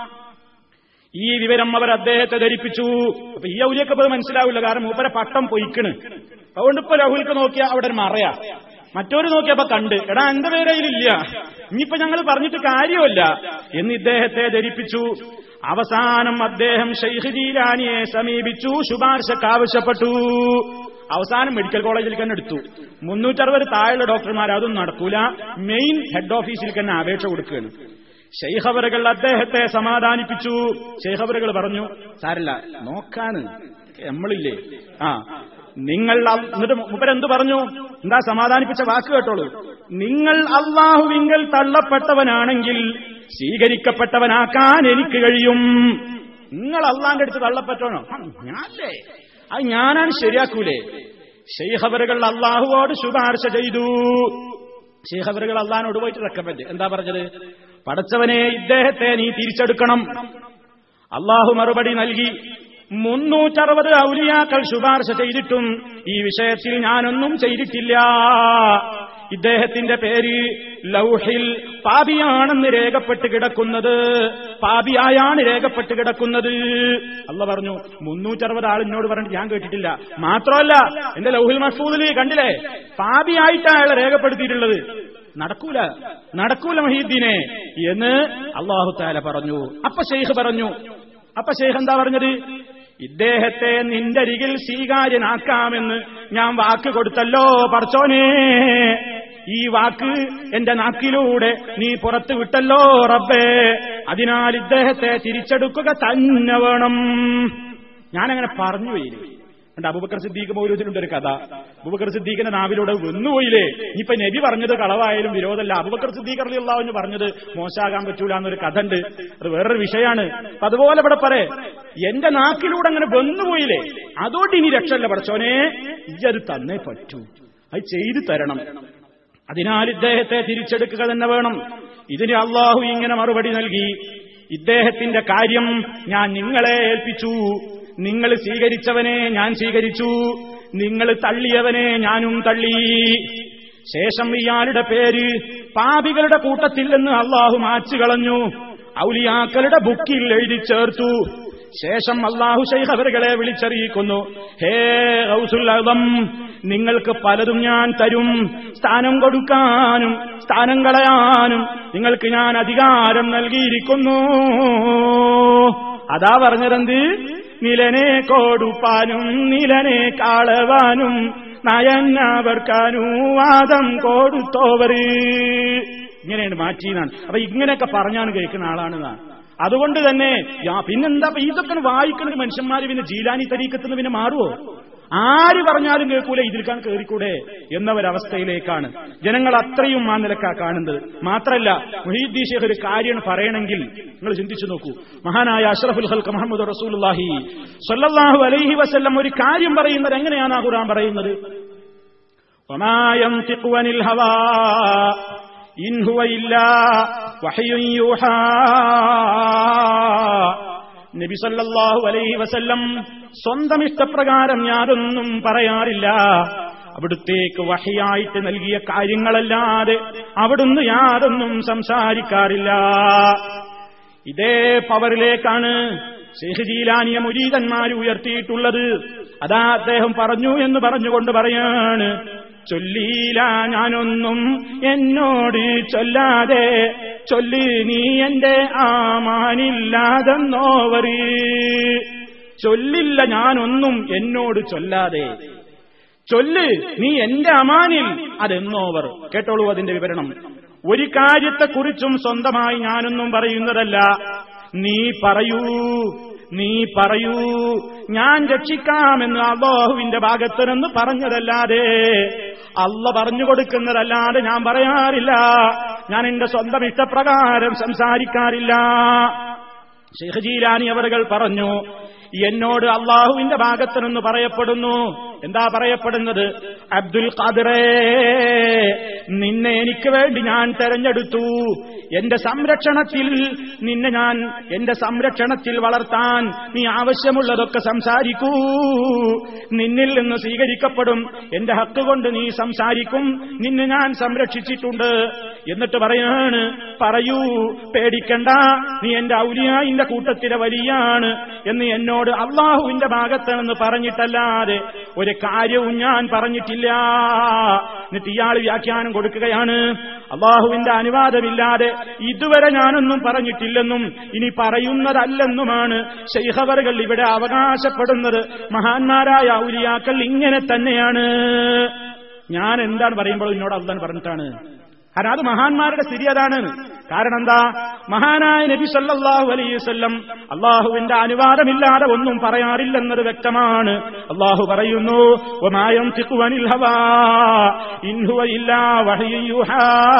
ഈ വിവരം അവർ അദ്ദേഹത്തെ ധരിപ്പിച്ചു അപ്പൊ ഈ ഔലിയൊക്കെ ഇപ്പൊ മനസ്സിലാവില്ല കാരണം മൂപ്പരെ പട്ടം പൊയ്ക്കണ് അതുകൊണ്ട് ഇപ്പൊ ലഹുൽക്ക് നോക്കിയാ അവിടെ ഒരു മറയാ മറ്റൊരു നോക്കിയപ്പോ കണ്ട് എടാ എന്റെ പേരയിലില്ല ഇനിയിപ്പോ ഞങ്ങൾ പറഞ്ഞിട്ട് കാര്യമല്ല എന്ന് ഇദ്ദേഹത്തെ ധരിപ്പിച്ചു അവസാനം അദ്ദേഹം ഷെയ്ഖ് ജീലാനിയെ സമീപിച്ചു ശുപാർശക്ക് ആവശ്യപ്പെട്ടു അവസാനം മെഡിക്കൽ കോളേജിൽ തന്നെ എടുത്തു മുന്നൂറ്ററുപത് താഴെയുള്ള ഡോക്ടർമാർ അതൊന്നും നടക്കൂല മെയിൻ ഹെഡ് ഓഫീസിൽ തന്നെ അപേക്ഷ കൊടുക്കുകയാണ് ഷെയ്ഖവറുകൾ അദ്ദേഹത്തെ സമാധാനിപ്പിച്ചു ഷെയ്ഖവറുകൾ പറഞ്ഞു സാരല്ല നോക്കാണ് നമ്മളില്ലേ ആ നിങ്ങൾ അൽ- എന്നിട്ട് മുപ്പരെന്ത് പറഞ്ഞു എന്താ സമാധാനിപ്പിച്ച വാക്ക് കേട്ടോളൂ നിങ്ങൾ അള്ളാഹുവിങ്കൽ തള്ളപ്പെട്ടവനാണെങ്കിൽ സ്വീകരിക്കപ്പെട്ടവനാക്കാൻ എനിക്ക് കഴിയും നിങ്ങൾ അള്ളാന്റെ അടുത്ത് തള്ളപ്പെട്ടവനോ ഹം, ഞാനല്ലേ അത് ഞാനാണ് ശരിയാക്കൂലേ ഷെയ്ഖബറുകൾ അള്ളാഹുവോട് ശുപാർശ ചെയ്തു ഷെയ്ഖബറുകൾ അള്ളഹാനോട് പോയിട്ട് റെക്കമെന്റ് എന്താ പറഞ്ഞത് പടച്ചവനെ ഇദ്ദേഹത്തെ നീ തിരിച്ചെടുക്കണം അള്ളാഹു മറുപടി നൽകി മുന്നൂറ്ററുപത് ഔലിയാക്കൾ ശുപാർശ ചെയ്തിട്ടും ഈ വിഷയത്തിൽ ഞാനൊന്നും ചെയ്തിട്ടില്ല ഇദ്ദേഹത്തിന്റെ പേര് ലൗഹിൽ പാപിയാണെന്ന് രേഖപ്പെട്ട് കിടക്കുന്നത് പാപിയായാണ് രേഖപ്പെട്ട് കിടക്കുന്നത് അല്ല പറഞ്ഞു മുന്നൂറ്ററുപത് ആൾ എന്നോട് പറഞ്ഞിട്ട് ഞാൻ കേട്ടിട്ടില്ല മാത്രമല്ല എന്റെ ലൗഹിൽ മസൂദിൽ കണ്ടില്ലേ പാപിയായിട്ടാണ് അയാളെ രേഖപ്പെടുത്തിയിട്ടുള്ളത് നടക്കൂല നടക്കൂല മഹീദ്ദീനെ എന്ന് അള്ളാഹു താല പറഞ്ഞു അപ്പൊ ഷെയ്ഖ് പറഞ്ഞു അപ്പൊ ഷെയ്ഖ് എന്താ പറഞ്ഞത് ഇദ്ദേഹത്തെ നിന്റെ അരികിൽ സ്വീകാര്യനാക്കാമെന്ന് ഞാൻ വാക്ക് കൊടുത്തല്ലോ പറച്ചോനെ ഈ വാക്ക് എന്റെ നാക്കിലൂടെ നീ പുറത്തു വിട്ടല്ലോ റബ്ബേ അതിനാൽ ഇദ്ദേഹത്തെ തിരിച്ചെടുക്കുക തന്നെ വേണം ഞാനങ്ങനെ പറഞ്ഞു പോയില്ലേ എന്റെ അബുബക്കർ സിദ്ദീഖ് മൗലൂദിലുണ്ട് ഒരു കഥ അബുബക്കർ സിദ്ദീഖിന്റെ നാവിലൂടെ വന്നുപോയില്ലേ ഇപ്പൊ നബി പറഞ്ഞത് കളവായാലും വിരോധമല്ല അബുബക്കർ സിദ്ദീഖ് അള്ളാഹുവിന് പറഞ്ഞത് മോശമാകാൻ പറ്റൂല എന്നൊരു കഥ ഉണ്ട് അത് വേറൊരു വിഷയമാണ് അപ്പൊ അതുപോലെ ഇവിടെ പറ എന്റെ നാക്കിലൂടെ അങ്ങനെ വന്നുപോയില്ലേ അതോട്ട് ഇനി രക്ഷല്ല പഠിച്ചോനെ ഇജത് തന്നേ പറ്റൂ അത് ചെയ്തു തരണം അതിനാൽ ഇദ്ദേഹത്തെ തിരിച്ചെടുക്കുക തന്നെ വേണം ഇതിന് അള്ളാഹു ഇങ്ങനെ മറുപടി നൽകി ഇദ്ദേഹത്തിന്റെ കാര്യം ഞാൻ നിങ്ങളെ ഏൽപ്പിച്ചു നിങ്ങൾ സ്വീകരിച്ചവനെ ഞാൻ സ്വീകരിച്ചു നിങ്ങൾ തള്ളിയവനെ ഞാനും തള്ളി ശേഷം ഇയാളുടെ പേര് പാപികളുടെ കൂട്ടത്തിൽ നിന്ന് അള്ളാഹു മാച്ചു കളഞ്ഞു ഔലിയാക്കളുടെ ബുക്കിൽ എഴുതി ചേർത്തു ശേഷം അള്ളാഹു ശൈഖബറുകളെ വിളിച്ചറിയിക്കുന്നു ഹേ ഹൗസുൽ അളം നിങ്ങൾക്ക് പലതും ഞാൻ തരും സ്ഥാനം കൊടുക്കാനും സ്ഥാനം കളയാനും നിങ്ങൾക്ക് ഞാൻ അധികാരം നൽകിയിരിക്കുന്നു അതാ പറഞ്ഞതെന്ത് നിലനെ കൊടുപ്പാനും നിലനെ കാളവാനും നയന്നവർക്കാനും വാദം കൊടുത്തോവര് ഇങ്ങനെയാണ് മാറ്റിയതാണ് അപ്പൊ ഇങ്ങനെയൊക്കെ പറഞ്ഞാണ് കേൾക്കുന്ന ആളാണ് ഞാൻ അതുകൊണ്ട് തന്നെ യാ- പിന്നെന്താ ഇപ്പൊ ഇതൊക്കെ വായിക്കുന്ന മനുഷ്യന്മാര് പിന്നെ ജീലാനി തരീക്കത്തുനിന്ന് പിന്നെ മാറുമോ ആര് പറഞ്ഞാലും കേൾക്കൂല ഇതിൽക്കാൻ കയറിക്കൂടെ എന്ന ഒരവസ്ഥയിലേക്കാണ് ജനങ്ങൾ അത്രയും ആ നിലക്കാ കാണുന്നത് മാത്രല്ല മുഹീദ്ദീ ഷേഖ് ഒരു കാര്യം പറയണമെങ്കിൽ നിങ്ങൾ ചിന്തിച്ചു നോക്കൂ മഹാനായ അഷ്റഫുൽ ഹൽക്ക് മുഹമ്മദ് റസൂലുള്ളാഹി സ്വല്ലല്ലാഹു അലൈഹി വസല്ലം ഒരു കാര്യം പറയുന്നത് എങ്ങനെയാണ് ആ ഖുർആൻ പറയുന്നത് وما ينطق عن الهوى إن هو إلا وحي يوحى നബി സല്ലല്ലാഹു അലൈഹി വസല്ലം സ്വന്തം ഇഷ്ടപ്രകാരം യാതൊന്നും പറയാറില്ല അവിടുത്തേക്ക് വഹിയായിട്ട് നൽകിയ കാര്യങ്ങളല്ലാതെ അവിടുന്ന് യാതൊന്നും സംസാരിക്കാറില്ല ഇതേ പവറിലേക്കാണ് ഷെയ്ഖ് ജീലാനിയ മുരീതന്മാർ ഉയർത്തിയിട്ടുള്ളത് അതാ അദ്ദേഹം പറഞ്ഞു എന്ന് പറഞ്ഞുകൊണ്ട് പറയാണ് ചൊല്ലീല ഞാനൊന്നും എന്നോട് ചൊല്ലാതെ ചൊല്ലി നീ എന്റെ ആമാനില്ലാതെന്നോവറി ചൊല്ലില്ല ഞാനൊന്നും എന്നോട് ചൊല്ലാതെ ചൊല്ല് നീ എന്റെ അമാനിൽ അതെന്നോവർ കേട്ടോളൂ അതിന്റെ വിവരണം ഒരു കാര്യത്തെക്കുറിച്ചും സ്വന്തമായി ഞാനൊന്നും പറയുന്നതല്ല നീ പറയൂ നീ പറയൂ ഞാൻ രക്ഷിക്കാമെന്ന് അള്ളാഹുവിന്റെ ഭാഗത്ത് നിന്ന് പറഞ്ഞതല്ലാതെ അല്ല പറഞ്ഞു കൊടുക്കുന്നതല്ലാതെ ഞാൻ പറയാറില്ല ഞാൻ എന്റെ സ്വന്തം ഇഷ്ടപ്രകാരം സംസാരിക്കാറില്ല ഷെയ്ഖ് ജീലാനി അവറുകൾ പറഞ്ഞു എന്നോട് അള്ളാഹുവിന്റെ ഭാഗത്ത് നിന്ന് പറയപ്പെടുന്നു എന്താ പറയപ്പെടുന്നത് അബ്ദുൽ ഖാദിറേ നിന്നെ എനിക്ക് വേണ്ടി ഞാൻ തെരഞ്ഞെടുത്തു എന്റെ സംരക്ഷണത്തിൽ നിന്നെ ഞാൻ എന്റെ സംരക്ഷണത്തിൽ വളർത്താൻ നീ ആവശ്യമുള്ളതൊക്കെ സംസാരിക്കൂ നിന്നിൽ നിന്ന് സ്വീകരിക്കപ്പെടും എന്റെ ഹക്ക് കൊണ്ട് നീ സംസാരിക്കും നിന്നെ ഞാൻ സംരക്ഷിച്ചിട്ടുണ്ട് എന്നിട്ട് പറയാണ് പറയൂ പേടിക്കണ്ട നീ എന്റെ ഔലിയായിന്റെ കൂട്ടത്തിലെ വലിയാണ് എന്ന് എന്നോട് അള്ളാഹുവിന്റെ ഭാഗത്ത് നിന്ന് പറഞ്ഞിട്ടല്ലാതെ ഒരു കാര്യവും ഞാൻ പറഞ്ഞിട്ടില്ല എന്നിട്ട് ഇയാൾ വ്യാഖ്യാനം കൊടുക്കുകയാണ് അള്ളാഹുവിന്റെ അനുവാദമില്ലാതെ ഇതുവരെ ഞാനൊന്നും പറഞ്ഞിട്ടില്ലെന്നും ഇനി പറയുന്നതല്ലെന്നുമാണ് ശൈഖവറുകൾ ഇവിടെ അവകാശപ്പെടുന്നത് മഹാന്മാരായ ഔലിയാക്കൾ ഇങ്ങനെ തന്നെയാണ് ഞാൻ എന്താണ് പറയുമ്പോൾ എന്നോട് അള്ളാൻ പറഞ്ഞിട്ടാണ് കാരണം അത് മഹാന്മാരുടെ സ്ഥിതി അതാണ് കാരണം എന്താ മഹാനായ നബി സല്ലല്ലാഹു അലൈഹി വസല്ലം അള്ളാഹുവിന്റെ അനുവാദമില്ലാതെ ഒന്നും പറയാറില്ലെന്നത് വ്യക്തമാണ് അള്ളാഹു പറയുന്നു "വമാ യൻതിഖു അനിൽ ഹവാ ഇൻ ഹുവ ഇല്ലാ വഹ്യുൻ യൂഹാ."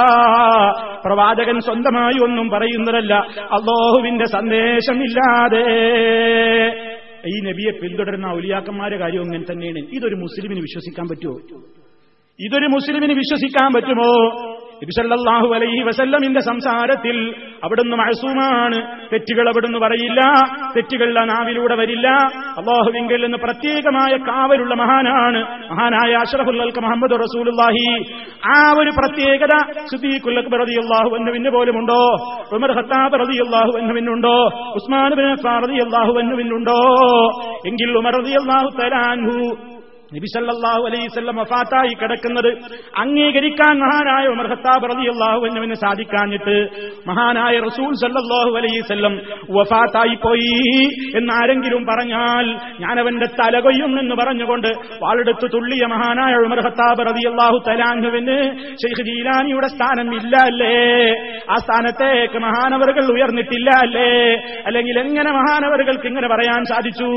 പ്രവാചകൻ സ്വന്തമായി ഒന്നും പറയുന്നതല്ല അള്ളാഹുവിന്റെ സന്ദേശമില്ലാതെ ഈ നബിയെ പിന്തുടരുന്ന ഔലിയാക്കന്മാരുടെ കാര്യം അങ്ങനെ തന്നെയാണ് ഇതൊരു മുസ്ലിമിന് വിശ്വസിക്കാൻ പറ്റുമോ ഇതൊരു മുസ്ലിമിന് വിശ്വസിക്കാൻ പറ്റുമോ നബിസല്ലാഹു അലൈഹി വസല്ലമിന്റെ സംസാരത്തിൽ അവിടുന്ന് മഴസൂമാണ് തെറ്റുകൾ അവിടുന്ന് പറയില്ല തെറ്റുകൾ ആ നാവിലൂടെ വരില്ല അള്ളാഹുവിങ്കിൽ നിന്ന് പ്രത്യേകമായ കാവലുള്ള മഹാനാണ് മഹാനായ അഷറഫുല്ലൽക്ക് മുഹമ്മദ് റസൂലുല്ലാഹി ആ ഒരു പ്രത്യേകത സുദ്ദീഖുൽ റതി അള്ളാഹു എന്നുവിന് പോലുമുണ്ടോ ഉമർ ഖത്താബ് റതി അള്ളാഹു എന്നുവിനുണ്ടോ ഉസ്മാൻ ബിൻ റതി അള്ളാഹു എന്നുവിനുണ്ടോ എങ്കിൽ ഉമർ റതി അള്ളാഹു തലാൻഹു നബി സല്ലല്ലാഹു അലൈഹി വസല്ലം വഫാത്തായി കിടക്കുന്നത് അംഗീകരിക്കാൻ മഹാനായ ഉമർ ഖത്താബ് റളിയല്ലാഹു അൻഹുവിന് സാധിക്കാഞ്ഞിട്ട് മഹാനായ റസൂൽ സല്ലല്ലാഹു അലൈഹി വസല്ലം വഫാത്തായി പോയി എന്നാരെങ്കിലും പറഞ്ഞാൽ ഞാൻ അവന്റെ തല കൊയ്യുമെന്ന് പറഞ്ഞുകൊണ്ട് വാളെടുത്ത് തുള്ളിയ മഹാനായ ഉമർ ഖത്താബ് റളിയല്ലാഹു തലാൻഹുവിന് ഷെയ്ഖ് ജീലാനിയുടെ സ്ഥാനം ഇല്ല അല്ലേ ആ സ്ഥാനത്തേക്ക് മഹാനവറുകൾ ഉയർന്നിട്ടില്ല അല്ലേ അല്ലെങ്കിൽ എങ്ങനെ മഹാനവറുകൾക്ക് ഇങ്ങനെ പറയാൻ സാധിച്ചു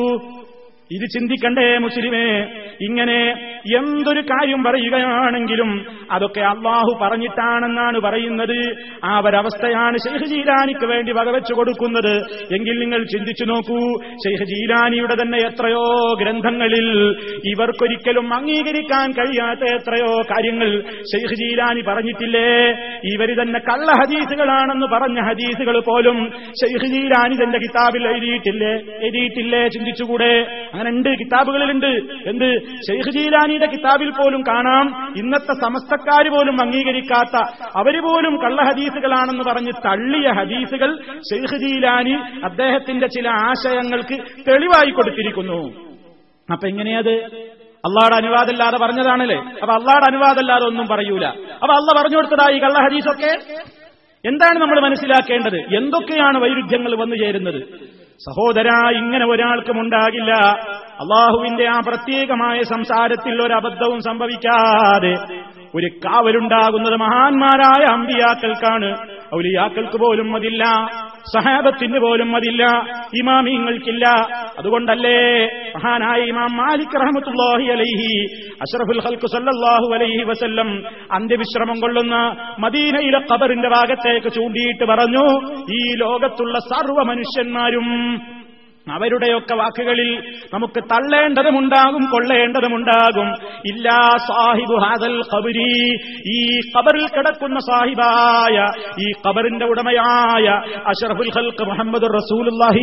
ഇത് ചിന്തിക്കണ്ടേ മുസ്ലിമേ ഇങ്ങനെ എന്തൊരു കാര്യം പറയുകയാണെങ്കിലും അതൊക്കെ അള്ളാഹു പറഞ്ഞിട്ടാണെന്നാണ് പറയുന്നത് ആ ഒരവസ്ഥയാണ് ഷെയ്ഖ് ജീലാനിക്ക് വേണ്ടി വകവെച്ചു കൊടുക്കുന്നത് എങ്കിൽ നിങ്ങൾ ചിന്തിച്ചു നോക്കൂ ഷെയ്ഖ് ജീലാനിയുടെ തന്നെ എത്രയോ ഗ്രന്ഥങ്ങളിൽ ഇവർക്കൊരിക്കലും അംഗീകരിക്കാൻ കഴിയാത്ത എത്രയോ കാര്യങ്ങൾ ഷെയ്ഖ് ജീലാനി പറഞ്ഞിട്ടില്ലേ ഇവർ തന്നെ കള്ള ഹദീസുകളാണെന്ന് പറഞ്ഞ ഹദീസുകൾ പോലും ഷെയ്ഖ് ജീലാനി തന്റെ കിതാബിൽ എഴുതിയിട്ടില്ലേ എഴുതിയിട്ടില്ലേ ചിന്തിച്ചുകൂടെ അങ്ങനെ ഉണ്ട് കിതാബുകളിലുണ്ട് എന്ത് ഷെയ്ഖ് ജീലാനിയുടെ കിതാബിൽ പോലും കാണാം ഇന്നത്തെ സമസ്തക്കാര് പോലും അംഗീകരിക്കാത്ത അവര് പോലും കള്ള ഹദീസുകളാണെന്ന് പറഞ്ഞ് തള്ളിയ ഹദീസുകൾ ഷെയ്ഖ് ജീലാനി അദ്ദേഹത്തിന്റെ ചില ആശയങ്ങൾക്ക് തെളിവായി കൊടുത്തിരിക്കുന്നു അപ്പൊ എങ്ങനെയത് അള്ളാടെ അനുവാദമില്ലാതെ പറഞ്ഞതാണല്ലേ അപ്പൊ അള്ളാടെ അനുവാദമില്ലാതെ ഒന്നും പറയൂല അപ്പൊ അള്ള പറഞ്ഞു കൊടുത്തതായി കള്ള ഹദീസൊക്കെ എന്താണ് നമ്മൾ മനസ്സിലാക്കേണ്ടത് എന്തൊക്കെയാണ് വൈരുദ്ധ്യങ്ങൾ വന്നു ചേരുന്നത് സഹോദര ഇങ്ങനെ ഒരാൾക്കും ഉണ്ടാകില്ല അള്ളാഹുവിന്റെ ആ പ്രത്യേകമായ സംസാരത്തിൽ ഒരു അബദ്ധവും സംഭവിക്കാതെ ഒരു കാവലുണ്ടാകുന്നത് മഹാന്മാരായ അമ്പിയാക്കൾക്കാണ് ഔലിയാക്കൾക്ക് പോലും അതില്ല സഹാബത്തിന് പോലും അതില്ല ഇമാമിങ്ങൾക്കില്ല അതുകൊണ്ടല്ലേ മഹാനായ ഇമാം മാലിക് റഹമത്തുല്ലാഹി അലൈഹി അഷ്റഫുൽ ഹൽക്കു സല്ലല്ലാഹു അലൈഹി വസല്ലം അന്ത്യവിശ്രമം കൊള്ളുന്ന മദീനയിലെ ഖബറിന്റെ ഭാഗത്തേക്ക് ചൂണ്ടിയിട്ട് പറഞ്ഞു ഈ ലോകത്തുള്ള സർവ്വ മനുഷ്യന്മാരും അവരുടെയൊക്കെ വാക്കുകളിൽ നമുക്ക് തള്ളേണ്ടതുമുണ്ടാകും കൊള്ളേണ്ടതുമുണ്ടാകും ഇല്ലാ സാഹിബു ഹാദൽ ഖബരി ഈ ഖബറിൽ കിടക്കുന്ന സാഹിബായ ഈ ഖബറിന്റെ ഉടമയായ അഷറഫുൽ ഖൽഖ് മുഹമ്മദ് റസൂലുള്ളാഹി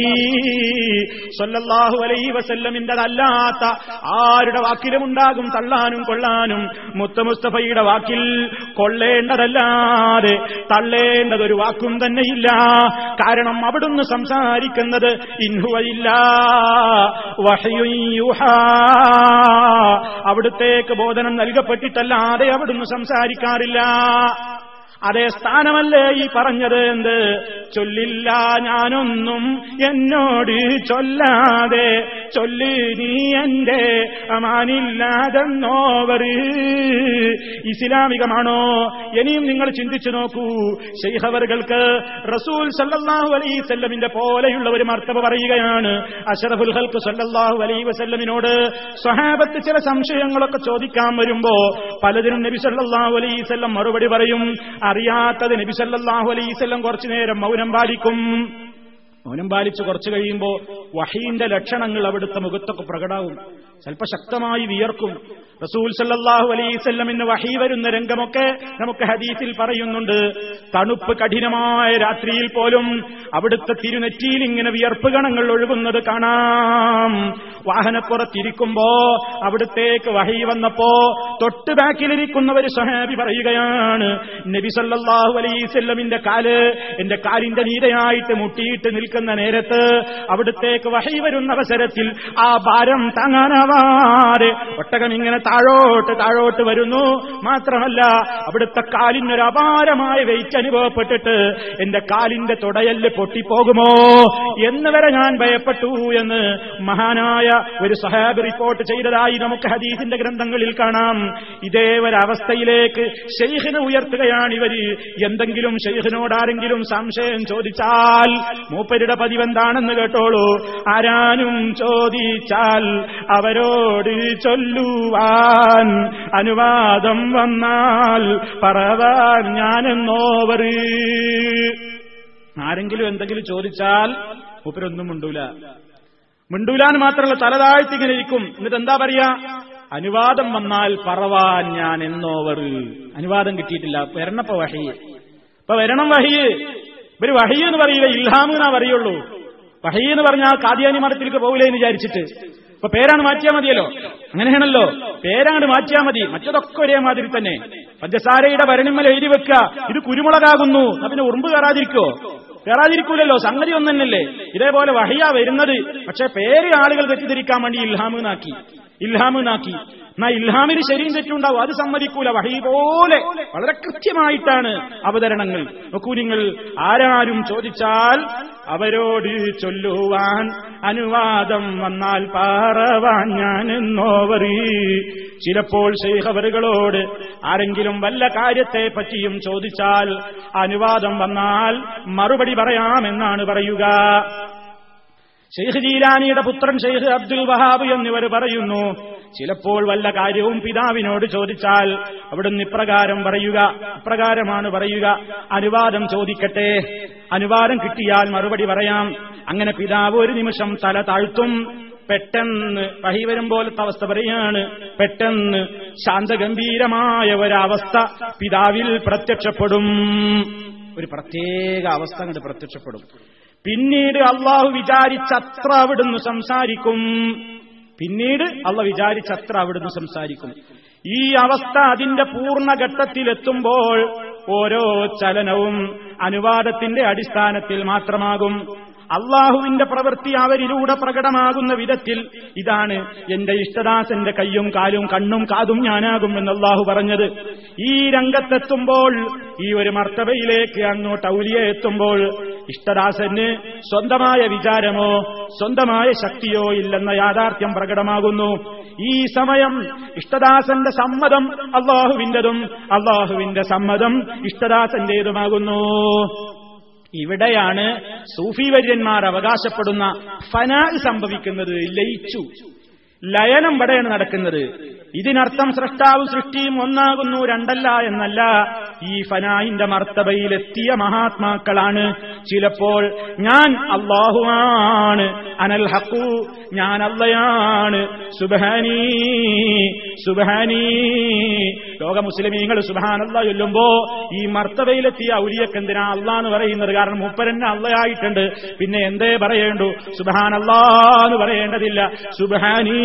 സല്ലല്ലാഹു അലൈഹി വസല്ലമിൻ്റെതല്ലാത്ത ആരുടെ വാക്കിലും ഉണ്ടാകും തള്ളാനും കൊള്ളാനും മുത്ത മുസ്തഫയുടെ വാക്കിൽ കൊള്ളേണ്ടതല്ലാതെ തള്ളേണ്ടതൊരു വാക്കും തന്നെയില്ല കാരണം അവിടുന്ന് സംസാരിക്കുന്നത് ഇൻഹുവയില്ല അവിടുത്തേക്ക് ബോധനം നൽകപ്പെട്ടിട്ടല്ലാതെ അവിടുന്ന് സംസാരിക്കാറില്ല അതേ സ്ഥാനമല്ലേ ഈ പറഞ്ഞത് എന്ത് ചൊല്ലില്ല ഞാനൊന്നും എന്നോട് ചൊല്ലാതെ ചൊല്ലി നീ എന്റെ അമാനില്ലാതെന്നോവർ ഇസ്ലാമികമാണോ ഇനിയും നിങ്ങൾ ചിന്തിച്ചു നോക്കൂ ഷെയ്ഖവറുകൾക്ക് റസൂൽ സല്ലല്ലാഹു അലൈഹി വസല്ലമിന്റെ പോലെയുള്ള ഒരു മർത്തബ പറയുകയാണ് അഷറഫുൽ ഹൽക്ക് സല്ലല്ലാഹു അലൈഹി വസല്ലമിനോട് സ്വഹാബത്ത് ചില സംശയങ്ങളൊക്കെ ചോദിക്കാൻ വരുമ്പോ പലതിനും നബി സല്ലല്ലാഹു അലൈഹി വസല്ലം മറുപടി പറയും അറിയാത്തത് നബി സല്ലല്ലാഹു അലൈഹി വസല്ലം കുറച്ചു നേരം മൗനം പാലിക്കും മൗനം പാലിച്ച് കുറച്ചു കഴിയുമ്പോ വഹീന്റെ ലക്ഷണങ്ങൾ അവിടുത്തെ മുഖത്തൊക്കെ പ്രകടാവും ചിലപ്പോ ശക്തമായി വിയർക്കും റസൂൽ സല്ലല്ലാഹു അലൈസല്ലമിന് വഹി വരുന്ന രംഗമൊക്കെ നമുക്ക് ഹദീസിൽ പറയുന്നുണ്ട് തണുപ്പ് കഠിനമായ രാത്രിയിൽ പോലും അവിടുത്തെ തിരുനെറ്റിയിൽ ഇങ്ങനെ വിയർപ്പ് കണങ്ങൾ ഒഴുകുന്നത് കാണാം വാഹനപ്പുറത്തിരിക്കുമ്പോ അവിടുത്തേക്ക് വഹി വന്നപ്പോ തൊട്ട് ബാക്കിലിരിക്കുന്ന ഒരു സഹാബി പറയുകയാണ് നബി സല്ലല്ലാഹു അലൈസല്ലമിന്റെ കാല് എന്റെ കാലിന്റെ നീരയായിട്ട് മുട്ടിയിട്ട് നിൽക്കുന്ന നേരത്ത് അവിടുത്തേക്ക് വഹി വരുന്ന അവസരത്തിൽ ആ ഭാരം താങ്ങാനാ സവാര് ഒട്ടകം ഇങ്ങനെ താഴോട്ട് താഴോട്ട് വരുന്നു മാത്രമല്ല അവിടുത്തെ കാലിനൊരു അപാരമായ വെയിറ്റ് അനുഭവപ്പെട്ടിട്ട് എന്റെ കാലിന്റെ തുടയല് പൊട്ടിപ്പോകുമോ എന്ന് വരെ ഞാൻ ഭയപ്പെട്ടു എന്ന് മഹാനായ ഒരു സഹാബ് റിപ്പോർട്ട് ചെയ്തതായി നമുക്ക് ഹദീസിന്റെ ഗ്രന്ഥങ്ങളിൽ കാണാം ഇതേ ഒരവസ്ഥയിലേക്ക് ഷെയ്ഖിനെ ഉയർത്തുകയാണ് ഇവര് എന്തെങ്കിലും ഷെയ്ഖിനോട് ആരെങ്കിലും സംശയം ചോദിച്ചാൽ മൂപ്പരുടെ പതിവെന്താണെന്ന് കേട്ടോളൂ ആരാനും ചോദിച്ചാൽ അവരോട് ചൊല്ലുവാൻ അനുവാദം വന്നാൽ പറവാൻ ഞാനെന്നോവർ ആരെങ്കിലും എന്തെങ്കിലും ചോദിച്ചാൽ മൂപ്പരൊന്നും മിണ്ടൂല മിണ്ടൂലാന്ന് മാത്രമല്ല തലതാഴ്ത്തി ഇങ്ങനെ ഇരിക്കും എന്നിട്ട് എന്താ പറയാ അനുവാദം വന്നാൽ പറവാൻ ഞാൻ എന്നോവർ അനുവാദം കിട്ടിയിട്ടില്ല വരണപ്പ വഹിയ് ഇപ്പൊ വരണം വഹിയ് ഇവര് വഹി എന്ന് പറയില്ല ഇൽഹാം എന്നാ പറയുള്ളൂ വഹി എന്ന് പറഞ്ഞാൽ കാദ്യാനി മഠത്തിലേക്ക് പോകില്ലേ എന്ന് വിചാരിച്ചിട്ട് ഇപ്പൊ പേരാണ് മാറ്റിയാൽ മതിയല്ലോ അങ്ങനെയാണല്ലോ പേരാണ് മാറ്റിയാൽ മതി മറ്റതൊക്കെ ഒരേ മാതിരി തന്നെ പഞ്ചസാരയുടെ ഭരണിമല എഴുതി വെക്കുക ഇത് കുരുമുളകാകുന്നു എന്നാ പിന്നെ ഉറുമ്പ് കയറാതിരിക്കോ കയറാതിരിക്കൂലല്ലോ സംഗതി ഒന്നല്ലേ ഇതേപോലെ വഹിയ വരുന്നത് പക്ഷെ പേര് ആളുകൾ തെറ്റിദ്ധരിക്കാൻ വേണ്ടി ഇൽഹാമെന്നാക്കി ഇൽഹാമെന്നാക്കി എന്നാ ഇൽഹാമിന് ശരിയും തെറ്റുണ്ടാവും അത് സമ്മതിക്കൂല വഹി പോലെ വളരെ കൃത്യമായിട്ടാണ് അവതരണങ്ങൾ നോക്കൂ നിങ്ങൾ ആരാരും ചോദിച്ചാൽ അവരോട് ചൊല്ലുവാൻ അനുവാദം വന്നാൽ പാറവാൻ ഞാൻ എന്നോവറി ചിലപ്പോൾ ശൈഖവറുകളോട് ആരെങ്കിലും വല്ല കാര്യത്തെ പറ്റിയും ചോദിച്ചാൽ അനുവാദം വന്നാൽ മറുപടി പറയാമെന്നാണ് പറയുക ഷെയ്ഖ് ജീലാനിയുടെ പുത്രൻ ഷെയ്ഖ് അബ്ദുൽ വഹാബ് എന്നിവർ പറയുന്നു ചിലപ്പോൾ വല്ല കാര്യവും പിതാവിനോട് ചോദിച്ചാൽ അവിടുന്ന് ഇപ്രകാരം പറയുക ഇപ്രകാരമാണ് പറയുക അനുവാദം ചോദിക്കട്ടെ അനുവാദം കിട്ടിയാൽ മറുപടി പറയാം അങ്ങനെ പിതാവ് ഒരു നിമിഷം തല താഴ്ത്തും പെട്ടെന്ന് വഹി വരും പോലത്തെ അവസ്ഥ പറയാണ് പെട്ടെന്ന് ശാന്തഗംഭീരമായ ഒരവസ്ഥ പിതാവിൽ പ്രത്യക്ഷപ്പെടും ഒരു പ്രത്യേക അവസ്ഥ അങ്ങോട്ട് പ്രത്യക്ഷപ്പെടും പിന്നീട് അള്ളാഹു വിചാരിച്ചത്ര അവിടുന്ന് സംസാരിക്കും പിന്നീട് അള്ള വിചാരിച്ചത്ര അവിടുന്ന് സംസാരിക്കും ഈ അവസ്ഥ അതിന്റെ പൂർണ്ണഘട്ടത്തിലെത്തുമ്പോൾ ഓരോ ചലനവും അനുവാദത്തിന്റെ അടിസ്ഥാനത്തിൽ മാത്രമാകും അള്ളാഹുവിന്റെ പ്രവൃത്തി അവരിലൂടെ പ്രകടമാകുന്ന വിധത്തിൽ ഇതാണ് എന്റെ ഇഷ്ടദാസന്റെ കയ്യും കാലും കണ്ണും കാതും ഞാനാകും എന്ന് അള്ളാഹു പറഞ്ഞത് ഈ രംഗത്തെത്തുമ്പോൾ ഈ ഒരു മർത്തബയിലേക്ക് അങ്ങോട്ട് ഔലിയ എത്തുമ്പോൾ ഇഷ്ടദാസന് സ്വന്തമായ വിചാരമോ സ്വന്തമായ ശക്തിയോ ഇല്ലെന്ന യാഥാർത്ഥ്യം പ്രകടമാകുന്നു ഈ സമയം ഇഷ്ടദാസന്റെ സമ്മതം അള്ളാഹുവിന്റെതും അള്ളാഹുവിന്റെ സമ്മതം ഇഷ്ടദാസന്റേതുമാകുന്നു ഇവിടെയാണ് സൂഫി വര്യന്മാർ അവകാശപ്പെടുന്ന ഫനാ സംഭവിക്കുന്നത് ലയിച്ചു ലയനം ഇവിടെയാണ് നടക്കുന്നത് ഇതിനർത്ഥം സൃഷ്ടാവും സൃഷ്ടിയും ഒന്നാകുന്നു രണ്ടല്ല എന്നല്ല ഈ ഫനായിന്റെ മർത്തബയിലെത്തിയ മഹാത്മാക്കളാണ് ചിലപ്പോൾ ഞാൻ അള്ളാഹുവാണ് അനൽ ഹക്കു ഞാൻ അള്ളയാണ് സുബഹാനീ സുബഹാനീ ലോക മുസ്ലിമീങ്ങൾ സുബഹാനല്ല ചൊല്ലുമ്പോ ഈ മർത്തബയിലെത്തിയ ഔലിയക്ക് എന്തിനാ അള്ളാ എന്ന് പറയുന്നത് കാരണം മൂപ്പരന്നെ അള്ളയായിട്ടുണ്ട് പിന്നെ എന്തേ പറയേണ്ടു സുബഹാൻ എന്ന് പറയേണ്ടതില്ല സുബഹാനീ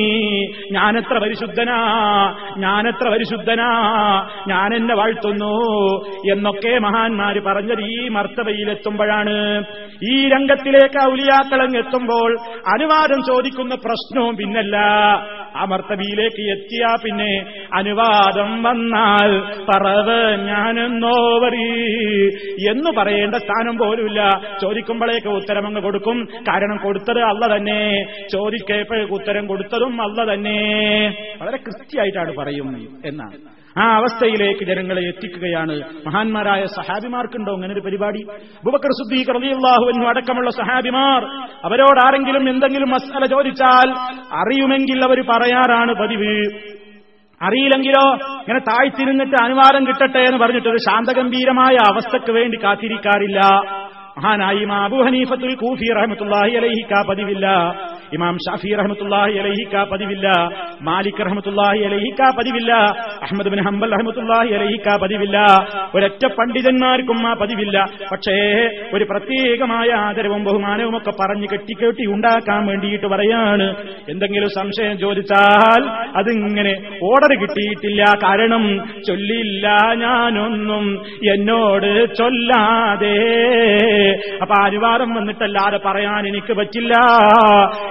ഞാനെത്ര പരിശുദ്ധനാ ഞാനെത്ര പരിശുദ്ധനാ ഞാൻ എന്നെ വാഴ്ത്തുന്നു എന്നൊക്കെ മഹാന്മാര് പറഞ്ഞത് ഈ മർത്തബയിലെത്തുമ്പോഴാണ് ഈ രംഗത്തിലേക്ക് ഔലിയാക്കളങ്ങ് എത്തുമ്പോൾ അനുവാദം ചോദിക്കുന്ന പ്രശ്നവും പിന്നല്ല ആ മർത്തബിയിലേക്ക് എത്തിയാ പിന്നെ അനുവാദം വന്നാൽ പറവ് ഞാനെന്നോവറി എന്ന് പറയേണ്ട സ്ഥാനം പോലുമില്ല ചോദിക്കുമ്പോഴേക്ക് ഉത്തരം അങ്ങ് കൊടുക്കും കാരണം കൊടുത്തത് അല്ല തന്നെ ചോദിക്കപ്പോഴേക്ക് ഉത്തരം കൊടുത്തതും അല്ല തന്നെ വളരെ കൃത്യമായിട്ടാണ് പറയും എന്നാണ് ആ അവസ്ഥയിലേക്ക് ജനങ്ങളെ എത്തിക്കുകയാണ് മഹാന്മാരായ സഹാബിമാർക്കുണ്ടോ അങ്ങനെ ഒരു പരിപാടി ബുബക്കർ സുദ്ദീഖ് റളിയല്ലാഹു അടക്കമുള്ള സഹാബിമാർ അവരോട് ആരെങ്കിലും എന്തെങ്കിലും മസാല ചോദിച്ചാൽ അറിയുമെങ്കിൽ അവർ പറയാറാണ് പതിവ് അറിയില്ലെങ്കിലോ ഇങ്ങനെ താഴ്ത്തിരുന്നിട്ട് അനുവാദം കിട്ടട്ടെ എന്ന് പറഞ്ഞിട്ട് ഒരു ശാന്തഗംഭീരമായ അവസ്ഥക്ക് വേണ്ടി കാത്തിരിക്കാറില്ല മഹാനായി ഇമാം അബൂ ഹനീഫത്തുൽ കൂഫി റഹ്മത്തുള്ളാഹി അലൈഹിക്ക പതിവില്ല ഇമാം ഷാഫി റഹ്മത്തുള്ളാഹി അലൈഹിക്ക പതിവില്ല മാലിക് റഹ്മത്തുള്ളാഹി അലൈഹിക്ക പതിവില്ല അഹമ്മദ് ബിൻ ഹംബൽ റഹ്മത്തുള്ളാഹി അലൈഹിക്ക പതിവില്ല ഒരൊറ്റ പണ്ഡിതന്മാർക്കും ആ പതിവില്ല പക്ഷേ ഒരു പ്രത്യേകമായ ആദരവും ബഹുമാനവും ഒക്കെ പറഞ്ഞ് കെട്ടിക്കെട്ടി ഉണ്ടാക്കാൻ വേണ്ടിയിട്ട് പറയാണ് എന്തെങ്കിലും സംശയം ചോദിച്ചാൽ അതിങ്ങനെ ഓർഡർ കിട്ടിയിട്ടില്ല കാരണം ചൊല്ലില്ല ഞാനൊന്നും എന്നോട് ചൊല്ലാതെ അപ്പൊ അനുവാദം വന്നിട്ടല്ലാതെ പറയാൻ എനിക്ക് പറ്റില്ല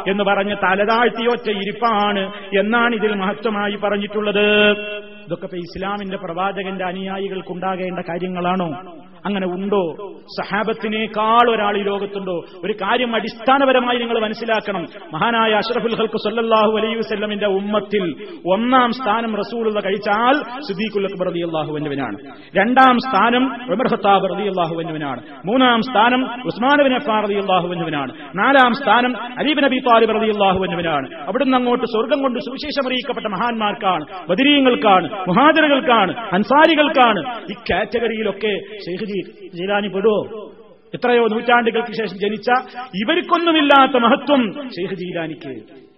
എന്ന് പറഞ്ഞ് തലതാഴ്ത്തിയൊറ്റ ഇരിപ്പാണ് എന്നാണ് ഇതിൽ മഹത്വമായി പറഞ്ഞിട്ടുള്ളത് ഇതൊക്കെ ഇപ്പൊ ഇസ്ലാമിന്റെ പ്രവാചകന്റെ അനുയായികൾക്കുണ്ടാകേണ്ട കാര്യങ്ങളാണോ അങ്ങനെ ഉണ്ടോ സഹാബത്തിനേക്കാൾ ഒരാൾ ഈ ലോകത്തുണ്ടോ ഒരു കാര്യം അടിസ്ഥാനപരമായി നിങ്ങൾ മനസ്സിലാക്കണം മഹാനായ അഷ്റഫുൽ ഹൽക്ക് സല്ലല്ലാഹു അലൈഹി വസല്ലമിന്റെ ഉമ്മത്തിൽ ഒന്നാം സ്ഥാനം റസൂലുള്ള കഴിച്ചാൽ സിദ്ദീഖുൽ അക്ബർ റളിയല്ലാഹു അൻഹുവിനാണ് രണ്ടാം സ്ഥാനം ഉമർ ഖത്താബ് റളിയല്ലാഹു അൻഹുവിനാണ് മൂന്നാം സ്ഥാനം ഉസ്മാൻ ബിൻ അഫ്ഫാൻ റളിയല്ലാഹു അൻഹുവിനാണ് നാലാം സ്ഥാനം അലി ബിൻ അബി താലിബ് റളിയല്ലാഹു അൻഹുവിനാണ് അവിടുന്ന് അങ്ങോട്ട് സ്വർഗം കൊണ്ട് സുവിശേഷം അറിയിക്കപ്പെട്ട മഹാന്മാർക്കാണ് ബദരീയങ്ങൾക്കാണ് മുഹാജിറുകൾക്കാണ് അൻസാരികൾക്കാണ് ഈ കാറ്റഗറിയിലൊക്കെ ഷെയ്ഖ് ജീലാനി പെടുവോ എത്രയോ നൂറ്റാണ്ടുകൾക്ക് ശേഷം ജനിച്ച ഇവർക്കൊന്നുമില്ലാത്ത മഹത്വം ഷെയ്ഖ് ജീലാനിക്ക്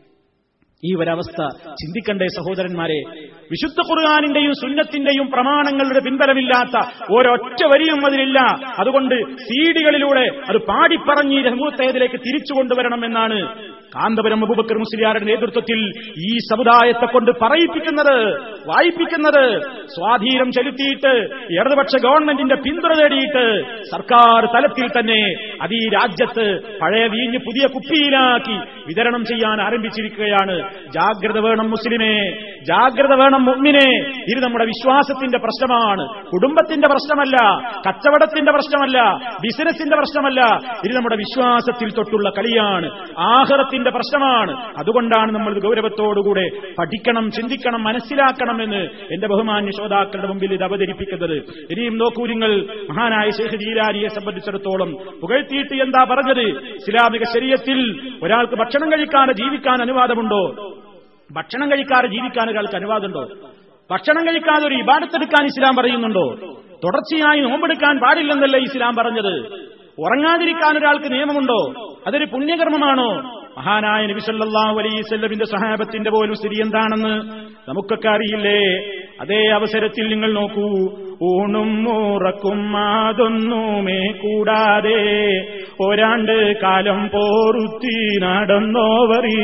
ഈ ഒരവസ്ഥ ചിന്തിക്കണ്ടേ സഹോദരന്മാരെ വിശുദ്ധ ഖുർആാനിന്റെയും സുന്നത്തിന്റെയും പ്രമാണങ്ങളുടെ പിൻബലമില്ലാത്ത ഒരൊറ്റ വരിയും അതിലില്ല അതുകൊണ്ട് സീഡികളിലൂടെ അത് പാടിപ്പറഞ്ഞ് ഈ രഹമൂത്തേതിലേക്ക് തിരിച്ചു കൊണ്ടുവരണം എന്നാണ് കാന്തപുരം അബൂബക്കർ മുസ്ലിയാരുടെ നേതൃത്വത്തിൽ ഈ സമുദായത്തെ കൊണ്ട് പറയിപ്പിക്കുന്നത് വായിപ്പിക്കുന്നത് സ്വാധീനം ചെലുത്തിയിട്ട് ഇടതുപക്ഷ ഗവൺമെന്റിന്റെ പിന്തുണ നേടിയിട്ട് സർക്കാർ തലത്തിൽ തന്നെ അത് ഈ രാജ്യത്ത് പഴയ വീഞ്ഞ് പുതിയ കുപ്പിയിലാക്കി വിതരണം ചെയ്യാൻ ആരംഭിച്ചിരിക്കുകയാണ് ജാഗ്രത വേണം മുസ്ലിമേ ജാഗ്രത വേണം മുമ്മിനെ ഇത് നമ്മുടെ വിശ്വാസത്തിന്റെ പ്രശ്നമാണ് കുടുംബത്തിന്റെ പ്രശ്നമല്ല കച്ചവടത്തിന്റെ പ്രശ്നമല്ല ബിസിനസിന്റെ പ്രശ്നമല്ല ഇത് നമ്മുടെ വിശ്വാസത്തിൽ തൊട്ടുള്ള കളിയാണ് ആഹ്റത്തിന്റെ പ്രശ്നമാണ് അതുകൊണ്ടാണ് നമ്മൾ ഇത് ഗൗരവത്തോടുകൂടെ പഠിക്കണം ചിന്തിക്കണം മനസ്സിലാക്കണമെന്ന് എന്റെ ബഹുമാന്യ ശ്രോതാക്കളുടെ മുമ്പിൽ ഇത് അവതരിപ്പിക്കുന്നത് ഇനിയും നോക്കൂ നിങ്ങൾ മഹാനായ ശേഖ് ജീലാരിയെ സംബന്ധിച്ചിടത്തോളം പുകഴ്ത്തിയിട്ട് എന്താ പറഞ്ഞത് ഇസ്ലാമിക ശരീരത്തിൽ ഒരാൾക്ക് ഭക്ഷണം കഴിക്കാതെ ജീവിക്കാൻ അനുവാദമുണ്ടോ ഭക്ഷണം കഴിക്കാതെ ജീവിക്കാൻ ഒരാൾക്ക് അനുവാദമുണ്ടോ ഭക്ഷണം കഴിക്കാതെ ഒരു ഇബാടത്തെടുക്കാൻ ഇസ്ലാം പറയുന്നുണ്ടോ തുടർച്ചയായി നോമ്പെടുക്കാൻ പാടില്ലെന്നല്ലേ ഇസ്ലാം പറഞ്ഞത് ഉറങ്ങാതിരിക്കാൻ ഒരാൾക്ക് നിയമമുണ്ടോ അതൊരു പുണ്യകർമ്മമാണോ മഹാനായ നബിസല്ലാഹു അലൈസല്ലമിന്റെ സഹാബത്തിന്റെ പോലും സ്ഥിതി എന്താണെന്ന് നമുക്കൊക്കെ അറിയില്ലേ അതേ അവസരത്തിൽ നിങ്ങൾ നോക്കൂ ഊണും മൂറക്കും അതൊന്നുമേ കൂടാതെ ഒരാണ്ട് കാലം പോറുത്തി നടന്നോവറി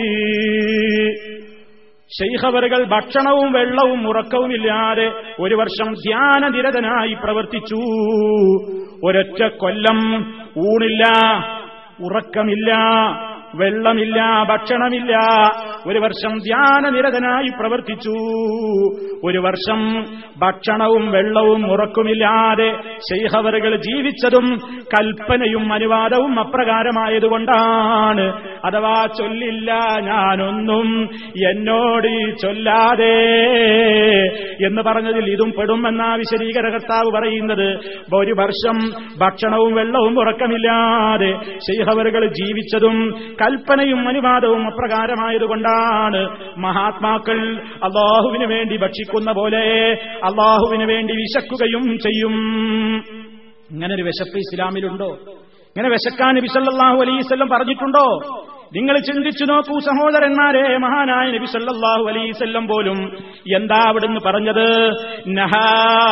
ശൈഖവറുകൾ ഭക്ഷണവും വെള്ളവും ഉറക്കവുമില്ലാതെ ഒരു വർഷം ധ്യാനനിരതനായി പ്രവർത്തിച്ചു ഒരൊറ്റ കൊല്ലം ഊണില്ല ഉറക്കമില്ല വെള്ളമില്ല ഭക്ഷണമില്ല ഒരു വർഷം ധ്യാനനിരതനായി പ്രവർത്തിച്ചു ഒരു വർഷം ഭക്ഷണവും വെള്ളവും ഉറക്കുമില്ലാതെ ശൈഹവറുകൾ ജീവിച്ചതും കൽപ്പനയും അനുവാദവും അപ്രകാരമായതുകൊണ്ടാണ് അഥവാ ചൊല്ലില്ല ഞാനൊന്നും എന്നോട് ചൊല്ലാതെ എന്ന് പറഞ്ഞതിൽ ഇതും പെടുമെന്ന വിശദീകരണകർത്താവ് പറയുന്നത് ഒരു വർഷം ഭക്ഷണവും വെള്ളവും ഉറക്കമില്ലാതെ ശൈഹവറുകൾ ജീവിച്ചതും കൽപ്പനയും അനുവാദവും അപ്രകാരമായതുകൊണ്ടാണ് മഹാത്മാക്കൾ അള്ളാഹുവിന് വേണ്ടി ഭക്ഷിക്കുന്ന പോലെ അള്ളാഹുവിന് വേണ്ടി വിശക്കുകയും ചെയ്യും ഇങ്ങനെ ഒരു വിശപ്പ് ഇസ്ലാമിലുണ്ടോ ഇങ്ങനെ വിശക്കാൻ ബിസല്ലാഹു അലൈവല്ലം പറഞ്ഞിട്ടുണ്ടോ നിങ്ങൾ ചിന്തിച്ചു നോക്കൂ സഹോദരന്മാരെ മഹാനായ നബി സല്ലല്ലാഹു അലൈവല്ലം പോലും എന്താ അവിടുന്ന് പറഞ്ഞത് നഹാ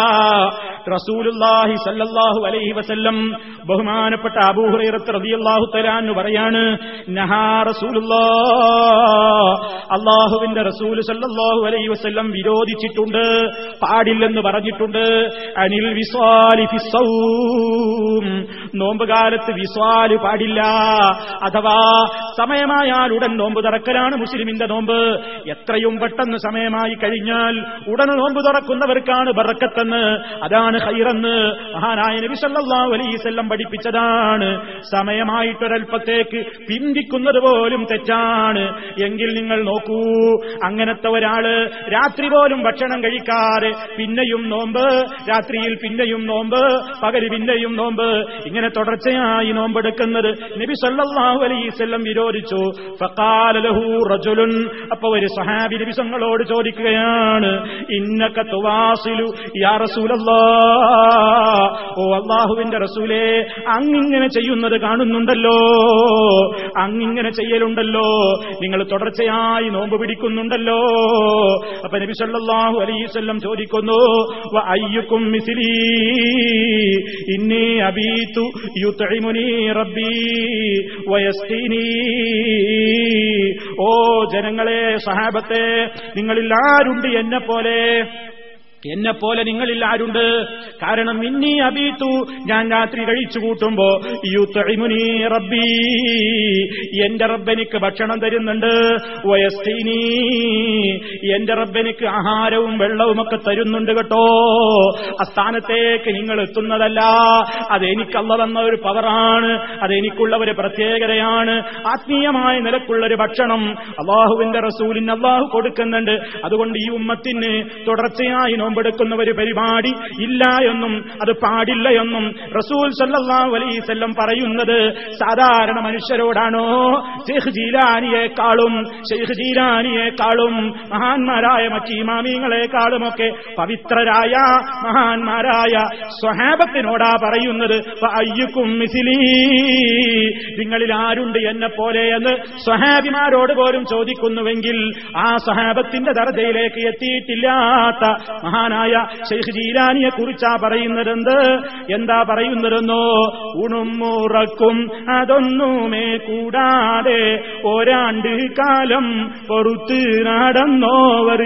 റസൂലുള്ളാഹി സല്ലല്ലാഹു അലൈഹി വസല്ലം ബഹുമാനപ്പെട്ട അബൂ ഹുറൈറത്ത് റളിയല്ലാഹു തആല എന്ന് പറയാണ് നഹാ റസൂലുള്ളാഹ് അള്ളാഹുവിന്റെ റസൂൽ സല്ലല്ലാഹു അലൈഹി വസല്ലം വിരോധിച്ചിട്ടുണ്ട് പാടില്ലെന്ന് പറഞ്ഞിട്ടുണ്ട് അനിൽ വിസ്വാലി ഫിസ്സൗം നോമ്പ് കാലത്ത് വിസ്വാല് പാടില്ല അഥവാ സമയമായാൽ ഉടൻ നോമ്പ് തുറക്കലാണ് മുസ്ലിമിന്റെ നോമ്പ് എത്രയും പെട്ടെന്ന് സമയമായി കഴിഞ്ഞാൽ ഉടൻ നോമ്പ് തുറക്കുന്നവർക്കാണ് ബറക്കത്തെന്ന് അതാണ് ഹൈറെന്ന് മഹാനായ നബി സല്ലല്ലാഹു അലൈഹി വസല്ലം പഠിപ്പിച്ചതാണ് സമയമായിട്ടൊരൽപ്പത്തേക്ക് പിന്തിക്കുന്നത് പോലും തെറ്റാണ് എങ്കിൽ നിങ്ങൾ നോക്കൂ അങ്ങനത്തെ ഒരാള് രാത്രി പോലും ഭക്ഷണം കഴിക്കാതെ പിന്നെയും നോമ്പ് രാത്രിയിൽ പിന്നെയും നോമ്പ് പകല് പിന്നെയും നോമ്പ് ഇങ്ങനെ തുടർച്ചയായി നോമ്പെടുക്കുന്നത് നബി സല്ലല്ലാഹു അലൈഹി വസല്ലം വിരോധിച്ചു ഫഖാല ലഹു റജുലുൻ അപ്പൊ ഒരു സഹാബി നബി തങ്ങളോട് ചോദിക്കുകയാണ് ഇന്നക തുവാസിലു യാ റസൂലല്ലാ ഓ അള്ളാഹുവിന്റെ റസൂലേ അങ്ങിങ്ങനെ ചെയ്യുന്നത് കാണുന്നുണ്ടല്ലോ അങ്ങിങ്ങനെ ചെയ്യലുണ്ടല്ലോ നിങ്ങൾ തുടർച്ചയായി നോമ്പ് പിടിക്കുന്നുണ്ടല്ലോ അപ്പൊ നബി സല്ലല്ലാഹു അലൈഹി വസല്ലം ചോദിക്കുന്നു വ അയ്യുക്കും മിസ്ലി ഇന്നി അബീതു യുത്ഇമുനി റബ്ബി വയസ്തീനി ഓ ജനങ്ങളെ സഹാബത്തെ നിങ്ങളിൽ ആരുണ്ട് എന്നെ പോലെ എന്നെ പോലെ നിങ്ങളിൽ ആരുണ്ട് കാരണം ഇന്നീ അബീത്തു ഞാൻ രാത്രി കഴിച്ചു കൂട്ടുമ്പോ യുത്തഴിമുനി റബ്ബി എന്റെ റബ്ബെനിക്ക് ഭക്ഷണം തരുന്നുണ്ട് വയസ്തീനി എന്റെ റബ്ബെനിക്ക് ആഹാരവും വെള്ളവും ഒക്കെ തരുന്നുണ്ട് കേട്ടോ അസ്ഥാനത്തേക്ക് നിങ്ങൾ എത്തുന്നതല്ല അതെനിക്കല്ല തന്ന ഒരു പവറാണ് അതെനിക്കുള്ള ഒരു പ്രത്യേകതയാണ് ആത്മീയമായ നിലക്കുള്ള ഒരു ഭക്ഷണം അള്ളാഹുവിന്റെ റസൂലിന് അള്ളാഹു കൊടുക്കുന്നുണ്ട് അതുകൊണ്ട് ഈ ഉമ്മത്തിന് തുടർച്ചയായി നോമ്പെടുക്കുന്ന ഒരു പരിപാടി ഇല്ല എന്നും അത് പാടില്ല എന്നും റസൂൽ സല്ലല്ലാഹു അലൈവല്ലം പറയുന്നത് സാധാരണ മനുഷ്യരോടാണോ ഷെയ്ഖ് ജീലാനിയെക്കാളും ഷെയ്ഖ് ജീലാനിയെക്കാളും മഹാന്മാരായ മറ്റ് ഇമാമിങ്ങളെക്കാളുമൊക്കെ പവിത്രരായ മഹാന്മാരായ സ്വഹാബത്തിനോടാ പറയുന്നത് അയ്യുക്കും മിസിലി നിങ്ങളിൽ ആരുണ്ട് എന്നെ പോലെ എന്ന് സ്വഹാബിമാരോട് പോലും ചോദിക്കുന്നുവെങ്കിൽ ആ സ്വഹാബത്തിന്റെ ദർജയിലേക്ക് എത്തിയിട്ടില്ലാത്ത മഹാനായ ഷെയ്ഖ് ജീലാനിയെ കുറിച്ചാ പറയുന്നതെന്ത് എന്താ പറയുന്നതെന്നോ ഉണും മുറക്കും അതൊന്നുമേ കൂടാതെ ഒരാണ്ട് കാലം പൊറുത്ത് നടന്നോവർ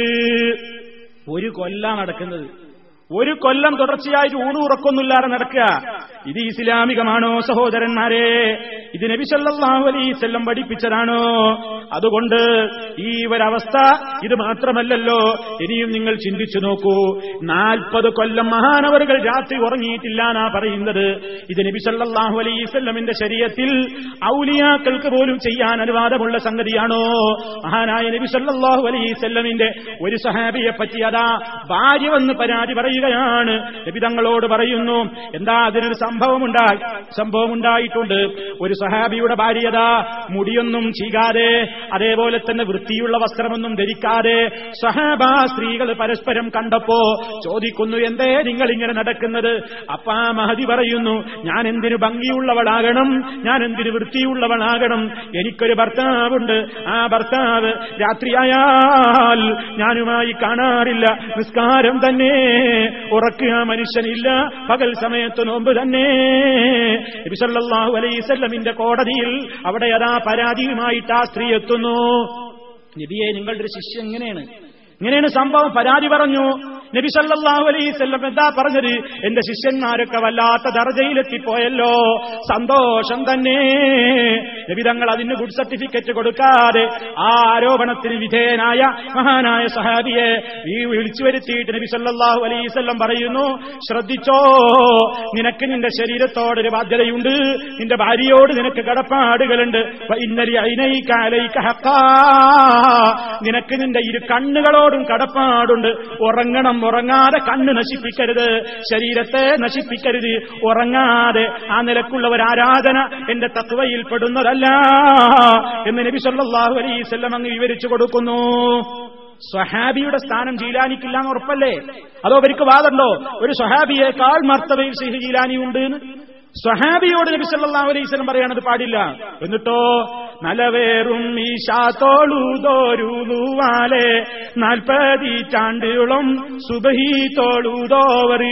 ഒരു കൊല്ല നടക്കുന്നത് ഒരു കൊല്ലം തുടർച്ചയായിട്ട് ഊണുറക്കൊന്നുമില്ലാതെ നടക്കുക ഇത് ഇസ്ലാമികമാണോ സഹോദരന്മാരെ ഇത് നബി സല്ലല്ലാഹു അലൈഹി വസല്ലം പഠിപ്പിച്ചതാണോ അതുകൊണ്ട് ഈ ഒരവസ്ഥ ഇത് മാത്രമല്ലല്ലോ ഇനിയും നിങ്ങൾ ചിന്തിച്ചു നോക്കൂ നാൽപ്പത് കൊല്ലം മഹാനവറുകൾ രാത്രി ഉറങ്ങിയിട്ടില്ല എന്നാ പറയുന്നത് ഇത് നബി സല്ലല്ലാഹു അലൈഹി വസല്ലമിന്റെ ശരീരത്തിൽ ഔലിയാക്കൾക്ക് പോലും ചെയ്യാൻ അനുവാദമുള്ള സംഗതിയാണോ മഹാനായ നബി സല്ലല്ലാഹു അലൈഹി വസല്ലമിന്റെ ഒരു സഹാബിയെ പറ്റി അതാ ഭാര്യ വന്ന് പരാതി പറയുകയാണ് നബി തങ്ങളോട് പറയുന്നു എന്താ അതിനൊരു സംഭവമുണ്ടായി സംഭവമുണ്ടായിട്ടുണ്ട് ഒരു സഹാബിയുടെ ഭാര്യത മുടിയൊന്നും ചീകാതെ അതേപോലെ തന്നെ വൃത്തിയുള്ള വസ്ത്രമൊന്നും ധരിക്കാതെ സഹാബ സ്ത്രീകൾ പരസ്പരം കണ്ടപ്പോ ചോദിക്കുന്നു എന്തേ നിങ്ങൾ ഇങ്ങനെ നടക്കുന്നത് അപ്പാ മഹതി പറയുന്നു ഞാൻ എന്തിനു ഭംഗിയുള്ളവളാകണം ഞാൻ എന്തിനു വൃത്തിയുള്ളവളാകണം എനിക്കൊരു ഭർത്താവുണ്ട് ആ ഭർത്താവ് രാത്രിയായാൽ ഞാനുമായി കാണാറില്ല നിസ്കാരം തന്നെ ഉറക്കുക മനുഷ്യനില്ല പകൽ സമയത്ത് നോമ്പ് തന്നെ നബിസല്ലാഹു അലൈസല്ലമിന്റെ കോടതിയിൽ അവിടെ അതാ പരാതിയുമായിട്ട് ആ സ്ത്രീ എത്തുന്നു നബിയെ നിങ്ങളുടെ ഒരു ശിഷ്യ എങ്ങനെയാണ് ഇങ്ങനെയാണ് സംഭവം പരാതി പറഞ്ഞു നബി സല്ലല്ലാഹു അലൈഹി വസല്ലം എന്താ പറഞ്ഞത് എന്റെ ശിഷ്യന്മാരൊക്കെ വല്ലാത്ത ദർജയിലെത്തിപ്പോയല്ലോ സന്തോഷം തന്നെ നബി തങ്ങൾ അതിന് ഗുഡ് സർട്ടിഫിക്കറ്റ് കൊടുക്കാതെ ആ ആരോപണത്തിന് വിധേയനായ മഹാനായ സഹാബിയെ ഈ വിളിച്ചു വരുത്തിയിട്ട് നബി സല്ലല്ലാഹു അലൈഹി വസല്ലം പറയുന്നു ശ്രദ്ധിച്ചോ നിനക്ക് നിന്റെ ശരീരത്തോടൊരു ബാധ്യതയുണ്ട് നിന്റെ ഭാര്യയോട് നിനക്ക് കടപ്പാടുകളുണ്ട് ഇന്നലെ അയിനൈക്ക അലൈക്ക ഹക്കാ നിനക്ക് നിന്റെ ഇരു കണ്ണുകളോടും കടപ്പാടുണ്ട് ഉറങ്ങണം ഉറങ്ങാതെ കണ്ണ് നശിപ്പിക്കരുത് ശരീരത്തെ നശിപ്പിക്കരുത് ഉറങ്ങാതെ ആ നിലക്കുള്ള ഒരു ആരാധന എന്റെ തത്വയിൽ പെടുന്നതല്ല എന്ന് നബി സല്ലല്ലാഹു അലൈഹി വസല്ലം അങ്ങ് വിവരിച്ചു കൊടുക്കുന്നു സ്വഹാബിയുടെ സ്ഥാനം ജീലാനിക്കില്ല എന്ന് ഉറപ്പല്ലേ അതോ അവർക്ക് വാദമുണ്ടോ ഒരു സ്വഹാബിയേക്കാൾ മർത്തബയിൽ സിഹ് ജീലാനി ഉണ്ട് എന്ന് സ്വഹാബിയോട് നബി സല്ലല്ലാഹു അലൈഹി വസല്ലം പറയാനത് പാടില്ല എന്നിട്ടോ നലവേറും ഈശാത്തോളൂതോരുവാലെ നാൽപ്പതിറ്റാണ്ടുകളും സുബഹി തോളൂതോവറി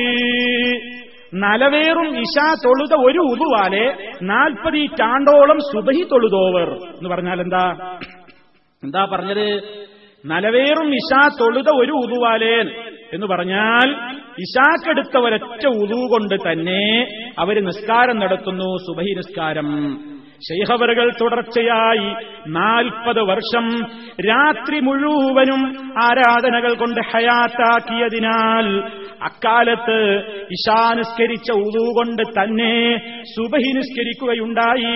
നലവേറും ഇഷ തൊഴുത ഒരു ഉതുവാലെ നാൽപ്പതിറ്റാണ്ടോളം സുബഹി തൊഴുതോവർ എന്ന് പറഞ്ഞാൽ എന്താ എന്താ പറഞ്ഞത് നലവേറും ഇഷ തൊഴുത ഒരു ഉതുവാലേൻ എന്ന് പറഞ്ഞാൽ ഇഷാക്കെടുത്ത ഒരൊറ്റ ഉതു കൊണ്ട് തന്നെ അവര് നിസ്കാരം നടത്തുന്നു സുബഹി നിസ്കാരം ശൈഹവറുകൾ തുടർച്ചയായി നാൽപ്പത് വർഷം രാത്രി മുഴുവനും ആരാധനകൾ കൊണ്ട് ഹയാത്താക്കിയതിനാൽ അക്കാലത്ത് ഇഷാ നിസ്കരിച്ച ഉതു കൊണ്ട് തന്നെ സുബഹി നിസ്കരിക്കുകയുണ്ടായി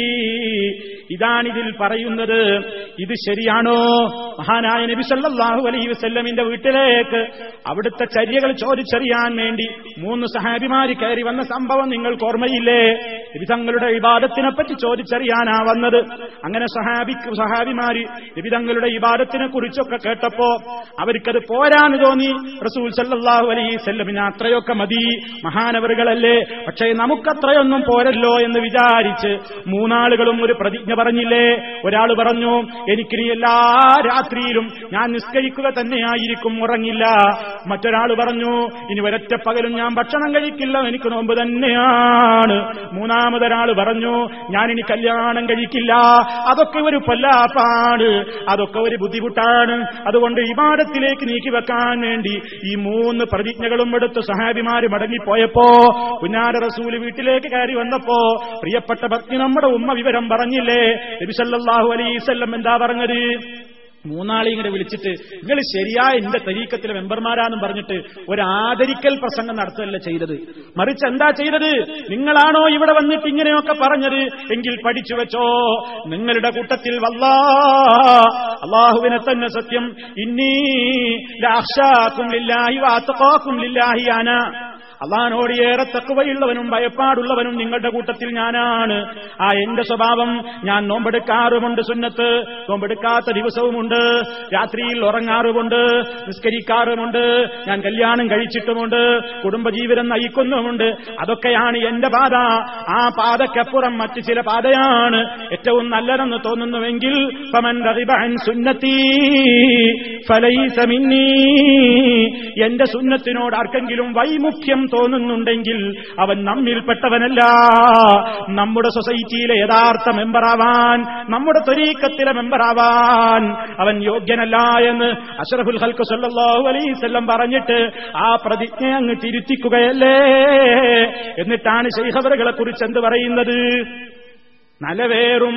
ഇതാണിതിൽ പറയുന്നത് ഇത് ശരിയാണോ മഹാനായ നബി സല്ലല്ലാഹു അലൈഹി വസല്ലമിന്റെ വീട്ടിലേക്ക് അവിടുത്തെ ചര്യകൾ ചോദിച്ചറിയാൻ വേണ്ടി മൂന്ന് സഹാബിമാര് കയറി വന്ന സംഭവം നിങ്ങൾക്ക് ഓർമ്മയില്ലേ നബി തങ്ങളുടെ വിവാദത്തിനെ പറ്റി ചോദിച്ചറിയാനാ വന്നത് അങ്ങനെ സഹാബിക്ക് സഹാബിമാര് നബി തങ്ങളുടെ വിവാദത്തിനെ കുറിച്ചൊക്കെ കേട്ടപ്പോ അവർക്കത് പോരാന്ന് തോന്നി റസൂൽ സല്ലല്ലാഹു അലൈഹി വസല്ലമിന് അത്രയൊക്കെ മതി മഹാനവറുകളല്ലേ പക്ഷേ നമുക്കത്രയൊന്നും പോരല്ലോ എന്ന് വിചാരിച്ച് മൂന്നാളുകളും ഒരു പ്രതിജ്ഞ പറഞ്ഞില്ലേ ഒരാൾ പറഞ്ഞു എനിക്കിനി എല്ലാ രാത്രിയിലും ഞാൻ നിസ്കരിക്കുക തന്നെയായിരിക്കും ഉറങ്ങില്ല മറ്റൊരാൾ പറഞ്ഞു ഇനി ഒരൊറ്റ പകലും ഞാൻ ഭക്ഷണം കഴിക്കില്ല എനിക്ക് നോമ്പ് തന്നെയാണ് മൂന്നാമതൊരാൾ പറഞ്ഞു ഞാൻ ഇനി ഇനി കല്യാണം കഴിക്കില്ല അതൊക്കെ ഒരു പൊല്ലാപ്പാണ് അതൊക്കെ ഒരു ബുദ്ധിമുട്ടാണ് അതുകൊണ്ട് ഇമാടത്തിലേക്ക് നീക്കി വെക്കാൻ വേണ്ടി ഈ മൂന്ന് പ്രതിജ്ഞകളും എടുത്ത് സഹാബിമാര് മടങ്ങിപ്പോയപ്പോ കുഞ്ഞാര റസൂല് വീട്ടിലേക്ക് കയറി വന്നപ്പോ പ്രിയപ്പെട്ട ഭക്തി നമ്മുടെ ഉമ്മ വിവരം പറഞ്ഞില്ലേ നബിസല്ലാഹു അലൈസല്ലം എന്താ പറഞ്ഞത് മൂന്നാളെ ഇങ്ങനെ വിളിച്ചിട്ട് നിങ്ങൾ ശരിയായ എന്റെ തരീക്കത്തിലെ മെമ്പർമാരാന്നും പറഞ്ഞിട്ട് ഒരു ആദരിക്കൽ പ്രസംഗം നടത്തുകയല്ല ചെയ്തത് മറിച്ച് എന്താ ചെയ്തത് നിങ്ങളാണോ ഇവിടെ വന്നിട്ട് ഇങ്ങനെയൊക്കെ പറഞ്ഞത് എങ്കിൽ പഠിച്ചു വെച്ചോ നിങ്ങളുടെ കൂട്ടത്തിൽ വല്ലാ അള്ളാഹുവിനെ തന്നെ സത്യം ഇന്നീ ലാക്ഷാക്കും ലില്ലാഹി വാത്തഖാക്കും ലില്ലാഹി ആന അള്ളഹാനോട് ഏറെ തക്കുവയുള്ളവനും ഭയപ്പാടുള്ളവനും നിങ്ങളുടെ കൂട്ടത്തിൽ ഞാനാണ് ആ എന്റെ സ്വഭാവം ഞാൻ നോമ്പെടുക്കാറുമുണ്ട് സുന്നത്ത് നോമ്പെടുക്കാത്ത ദിവസവുമുണ്ട് രാത്രിയിൽ ഉറങ്ങാറുമുണ്ട് നിസ്കരിക്കാറുമുണ്ട് ഞാൻ കല്യാണം കഴിച്ചിട്ടുമുണ്ട് കുടുംബജീവിതം നയിക്കുന്നുമുണ്ട് അതൊക്കെയാണ് എന്റെ പാത ആ പാതയ്ക്കപ്പുറം മറ്റു ചില പാതയാണ് ഏറ്റവും നല്ലതെന്ന് തോന്നുന്നുവെങ്കിൽ ഫമൻ റഗിബ അൻ സുന്നത്തി ഫലൈസ മിന്നീ എന്റെ സുന്നത്തിനോട് ആർക്കെങ്കിലും വൈമുഖ്യം തോന്നുന്നുണ്ടെങ്കിൽ അവൻ നമ്മിൽപ്പെട്ടവനല്ല നമ്മുടെ സൊസൈറ്റിയിലെ യഥാർത്ഥ മെമ്പറാവാൻ നമ്മുടെ തൊരീക്കത്തിലെ മെമ്പറാവാൻ അവൻ യോഗ്യനല്ല എന്ന് അഷറഫുൽ ഹൽക്ക് സല്ലാഹു അലൈസല്ലം പറഞ്ഞിട്ട് ആ പ്രതിജ്ഞ അങ്ങ് തിരുത്തിക്കുകയല്ലേ എന്നിട്ടാണ് ശൈഹവറുകളെ കുറിച്ച് എന്ത് പറയുന്നത് നലവേറും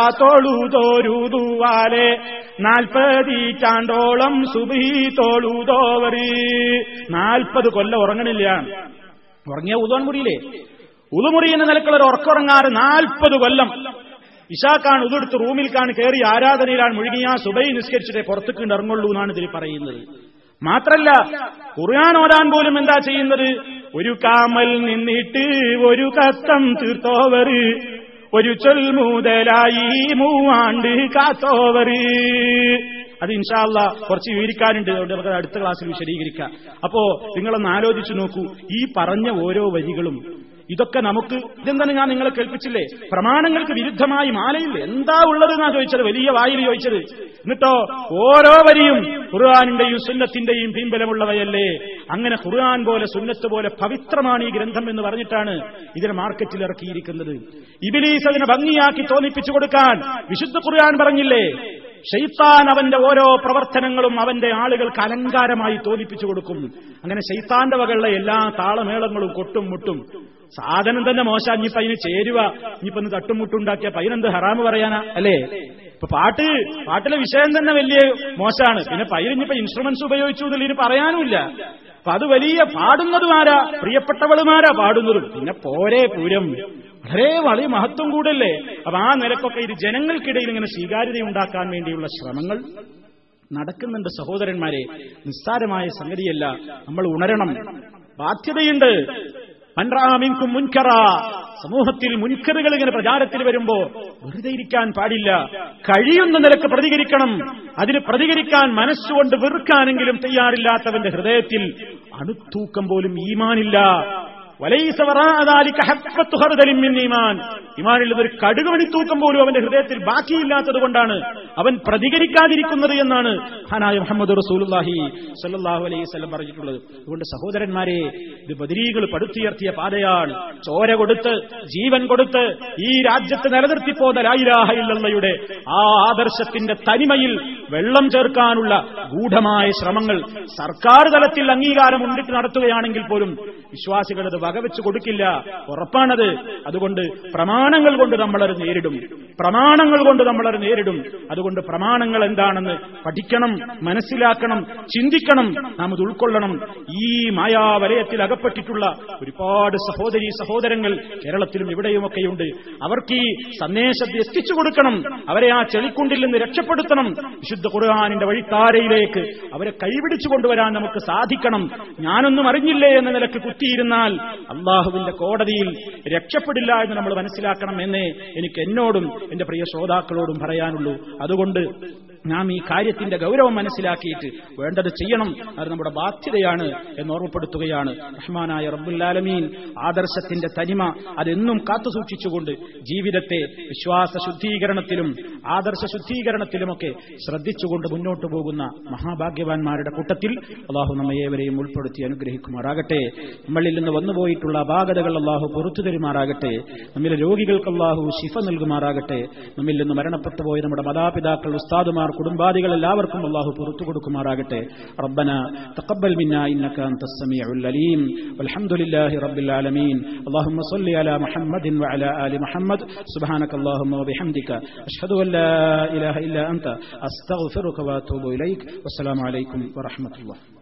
ഇഷാത്തോളൂതോരൂതുവാലെ നാൽപ്പതീറ്റാണ്ടോളം സുബീ തോളൂതോവര് നാൽപ്പത് കൊല്ലം ഉറങ്ങണില്ല ഉറങ്ങിയ ഉതോൻ മുറിയില്ലേ ഉതുമുറി എന്ന നിലക്കുള്ള ഒരു ഉറക്കുറങ്ങാറ് നാൽപ്പത് കൊല്ലം ഇഷാക്കാണ് ഉതെടുത്ത് റൂമിൽ കാണ് കയറി ആരാധനയിലാണ് മുഴുകിയ സുബൈ നിസ്കരിച്ചിട്ടേ പുറത്തേക്ക് ഇറങ്ങുള്ളൂ എന്നാണ് ഇതിൽ പറയുന്നത് മാത്രല്ല ഖുർആൻ ഓരാൻ പോലും എന്താ ചെയ്യുന്നത് ഒരു കാമൽ നിന്നിട്ട് ഒരു കത്തം തീർത്തോവര് ഒരു ചൊൽമുതലായി മൂവാണ്ട് കാത്തോവര് അത് ഇൻഷാല്ല കുറച്ച് വിവരിക്കാനുണ്ട് അതുകൊണ്ട് നമുക്ക് അടുത്ത ക്ലാസ്സിൽ വിശദീകരിക്കാം അപ്പോ നിങ്ങളൊന്ന് ആലോചിച്ചു നോക്കൂ ഈ പറഞ്ഞ ഓരോ വരികളും ഇതൊക്കെ നമുക്ക് ഇതെന്താണ് ഞാൻ നിങ്ങളെ കേൾപ്പിച്ചില്ലേ പ്രമാണങ്ങൾക്ക് വിരുദ്ധമായി മാലയിൽ എന്താ ഉള്ളത് എന്നാ ചോദിച്ചത് വലിയ വായിൽ ചോദിച്ചത് എന്നിട്ടോ ഓരോ വരിയും ഖുർആാനിന്റെയും സുന്നത്തിന്റെയും പിൻബലമുള്ളവയല്ലേ അങ്ങനെ ഖുർആൻ പോലെ സുന്നത്ത് പോലെ പവിത്രമാണ് ഈ ഗ്രന്ഥം എന്ന് പറഞ്ഞിട്ടാണ് ഇതിനെ മാർക്കറ്റിൽ ഇറക്കിയിരിക്കുന്നത് ഇബിലീസ് അതിനെ ഭംഗിയാക്കി തോന്നിപ്പിച്ചു കൊടുക്കാൻ വിശുദ്ധ ഖുർആൻ പറഞ്ഞില്ലേ ഷെയ്ത്താൻ അവന്റെ ഓരോ പ്രവർത്തനങ്ങളും അവന്റെ ആളുകൾക്ക് അലങ്കാരമായി തോന്നിപ്പിച്ചു കൊടുക്കും അങ്ങനെ ഷെയ്ത്താന്റെ വകയുള്ള എല്ലാ താളമേളങ്ങളും കൊട്ടും മുട്ടും സാധനം തന്നെ മോശം ഇനിയിപ്പോ അതിന് ചേരുവ ഇനിയിപ്പോ ഒന്ന് തട്ടുമുട്ടുണ്ടാക്കിയ പൈനെന്ത് ഹറാമ് പറയാനാ അല്ലേ ഇപ്പൊ പാട്ട് പാട്ടിലെ വിഷയം തന്നെ വലിയ മോശമാണ് പിന്നെ പൈരിഞ്ഞിപ്പോ ഇൻസ്ട്രുമെന്റ്സ് ഉപയോഗിച്ചു എന്നതിൽ ഇനി പറയാനുമില്ല അപ്പൊ അത് വലിയ പാടുന്നതുമാരാ പ്രിയപ്പെട്ടവളുമാരാ പാടുന്നതും പിന്നെ പോരെ പൂരം വളരെ വലിയ മഹത്വം കൂടല്ലേ അപ്പൊ ആ നിലക്കൊക്കെ ഇത് ജനങ്ങൾക്കിടയിൽ ഇങ്ങനെ സ്വീകാര്യത ഉണ്ടാക്കാൻ വേണ്ടിയുള്ള ശ്രമങ്ങൾ നടക്കുന്നുണ്ട് സഹോദരന്മാരെ നിസ്സാരമായ സംഗതിയല്ല നമ്മൾ ഉണരണം ബാധ്യതയുണ്ട് മൻറാമിൻകും മുൻകറ സമൂഹത്തിൽ മുൻകറുകൾ ഇങ്ങനെ പ്രചാരത്തിൽ വരുമ്പോ വെറുതെ ഇരിക്കാൻ പാടില്ല കഴിയുന്ന നിലക്ക് പ്രതികരിക്കണം അതിന് പ്രതികരിക്കാൻ മനസ്സുകൊണ്ട് വെറുക്കാനെങ്കിലും തയ്യാറില്ലാത്തവന്റെ ഹൃദയത്തിൽ അണുത്തൂക്കം പോലും ഈമാനില്ല ഇമാനുള്ളത് ഒരു കടുകമണി തൂക്കം പോലും അവന്റെ ഹൃദയത്തിൽ ബാക്കിയില്ലാത്തത് കൊണ്ടാണ് അവൻ പ്രതികരിക്കാതിരിക്കുന്നത് എന്നാണ് ഖാനായ മുഹമ്മദ് റസൂലുല്ലാഹി സല്ലാഹു അലൈഹി സ്വലം പറഞ്ഞിട്ടുള്ളത് അതുകൊണ്ട് സഹോദരന്മാരെ ഇത് ബദരീകൾ പടുത്തുയർത്തിയ പാതയാണ് ചോര കൊടുത്ത് ജീവൻ കൊടുത്ത് ഈ രാജ്യത്ത് നിലനിർത്തിപ്പോന്ന ലായിരാഹയില്ലയുടെ ആ ആദർശത്തിന്റെ തനിമയിൽ വെള്ളം ചേർക്കാനുള്ള ഗൂഢമായ ശ്രമങ്ങൾ സർക്കാർ തലത്തിൽ അംഗീകാരം ഉണ്ടിട്ട് നടത്തുകയാണെങ്കിൽ പോലും വിശ്വാസികൾ അത് വകവെച്ച് കൊടുക്കില്ല ഉറപ്പാണത് അതുകൊണ്ട് പ്രമാണങ്ങൾ കൊണ്ട് നമ്മളത് നേരിടും പ്രമാണങ്ങൾ കൊണ്ട് നമ്മളത് നേരിടും അതുകൊണ്ട് പ്രമാണങ്ങൾ എന്താണെന്ന് പഠിക്കണം മനസ്സിലാക്കണം ചിന്തിക്കണം നാം അത് ഉൾക്കൊള്ളണം ഈ മായാവലയത്തിൽ അകപ്പെട്ടിട്ടുള്ള ഒരുപാട് സഹോദരി സഹോദരങ്ങൾ കേരളത്തിലും ഇവിടെയുമൊക്കെയുണ്ട് അവർക്ക് ഈ സന്ദേശത്തെ എത്തിച്ചു കൊടുക്കണം അവരെ ആ ചെളിക്കുണ്ടിൽ നിന്ന് രക്ഷപ്പെടുത്തണം വിശുദ്ധ ഖുർആാനിന്റെ വഴിത്താരയിലേക്ക് അവരെ കൈപിടിച്ചു കൊണ്ടുവരാൻ നമുക്ക് സാധിക്കണം ഞാനൊന്നും അറിഞ്ഞില്ലേ എന്ന നിലക്ക് കുത്തിയിരുന്നാൽ അള്ളാഹുവിന്റെ കോടതിയിൽ രക്ഷപ്പെടില്ല എന്ന് നമ്മൾ മനസ്സിലാക്കണം എന്നേ എനിക്ക് എന്നോടും എന്റെ പ്രിയ ശ്രോതാക്കളോടും പറയാനുള്ളൂ അതുകൊണ്ട് നാം ഈ കാര്യത്തിന്റെ ഗൗരവം മനസ്സിലാക്കിയിട്ട് വേണ്ടത് ചെയ്യണം അത് നമ്മുടെ ബാധ്യതയാണ് എന്ന് ഓർമ്മപ്പെടുത്തുകയാണ് റഹ്മാനായ റബ്ബുല്ലാലമീൻ ആദർശത്തിന്റെ തനിമ അതെന്നും കാത്തുസൂക്ഷിച്ചുകൊണ്ട് ജീവിതത്തെ വിശ്വാസ ശുദ്ധീകരണത്തിലും ആദർശ ശുദ്ധീകരണത്തിലുമൊക്കെ ശ്രദ്ധിച്ചുകൊണ്ട് മുന്നോട്ട് പോകുന്ന മഹാഭാഗ്യവാന്മാരുടെ കൂട്ടത്തിൽ അള്ളാഹു നമ്മെ ഏവരെയും ഉൾപ്പെടുത്തി അനുഗ്രഹിക്കുമാറാകട്ടെ നമ്മളിൽ നിന്ന് വന്നുപോയിട്ടുള്ള അപാകതകൾ അള്ളാഹു പുറത്തു തരുമാറാകട്ടെ നമ്മിലെ രോഗികൾക്ക് അള്ളാഹു ശിഫ നൽകുമാറാകട്ടെ നമ്മിൽ നിന്ന് മരണപ്പെട്ടു പോയ നമ്മുടെ മാതാപിതാക്കൾ ഉസ്താദുമാർ കുടുംബാദികൾ എല്ലാവർക്കും അള്ളാഹു പുറത്തു കൊടുക്കുമാറാകട്ടെ റബ്ബന തഖബ്ബൽ മിന്ന ഇന്നക അൻത സമീഉൽ അലീം വൽഹംദുലില്ലാഹി റബ്ബിൽ ആലമീൻ اللهم صل على محمد وعلى آل محمد سبحانك اللهم وبحمدك أشهد أن لا إله إلا أنت أستغفرك وأتوب إليك والسلام عليكم ورحمة الله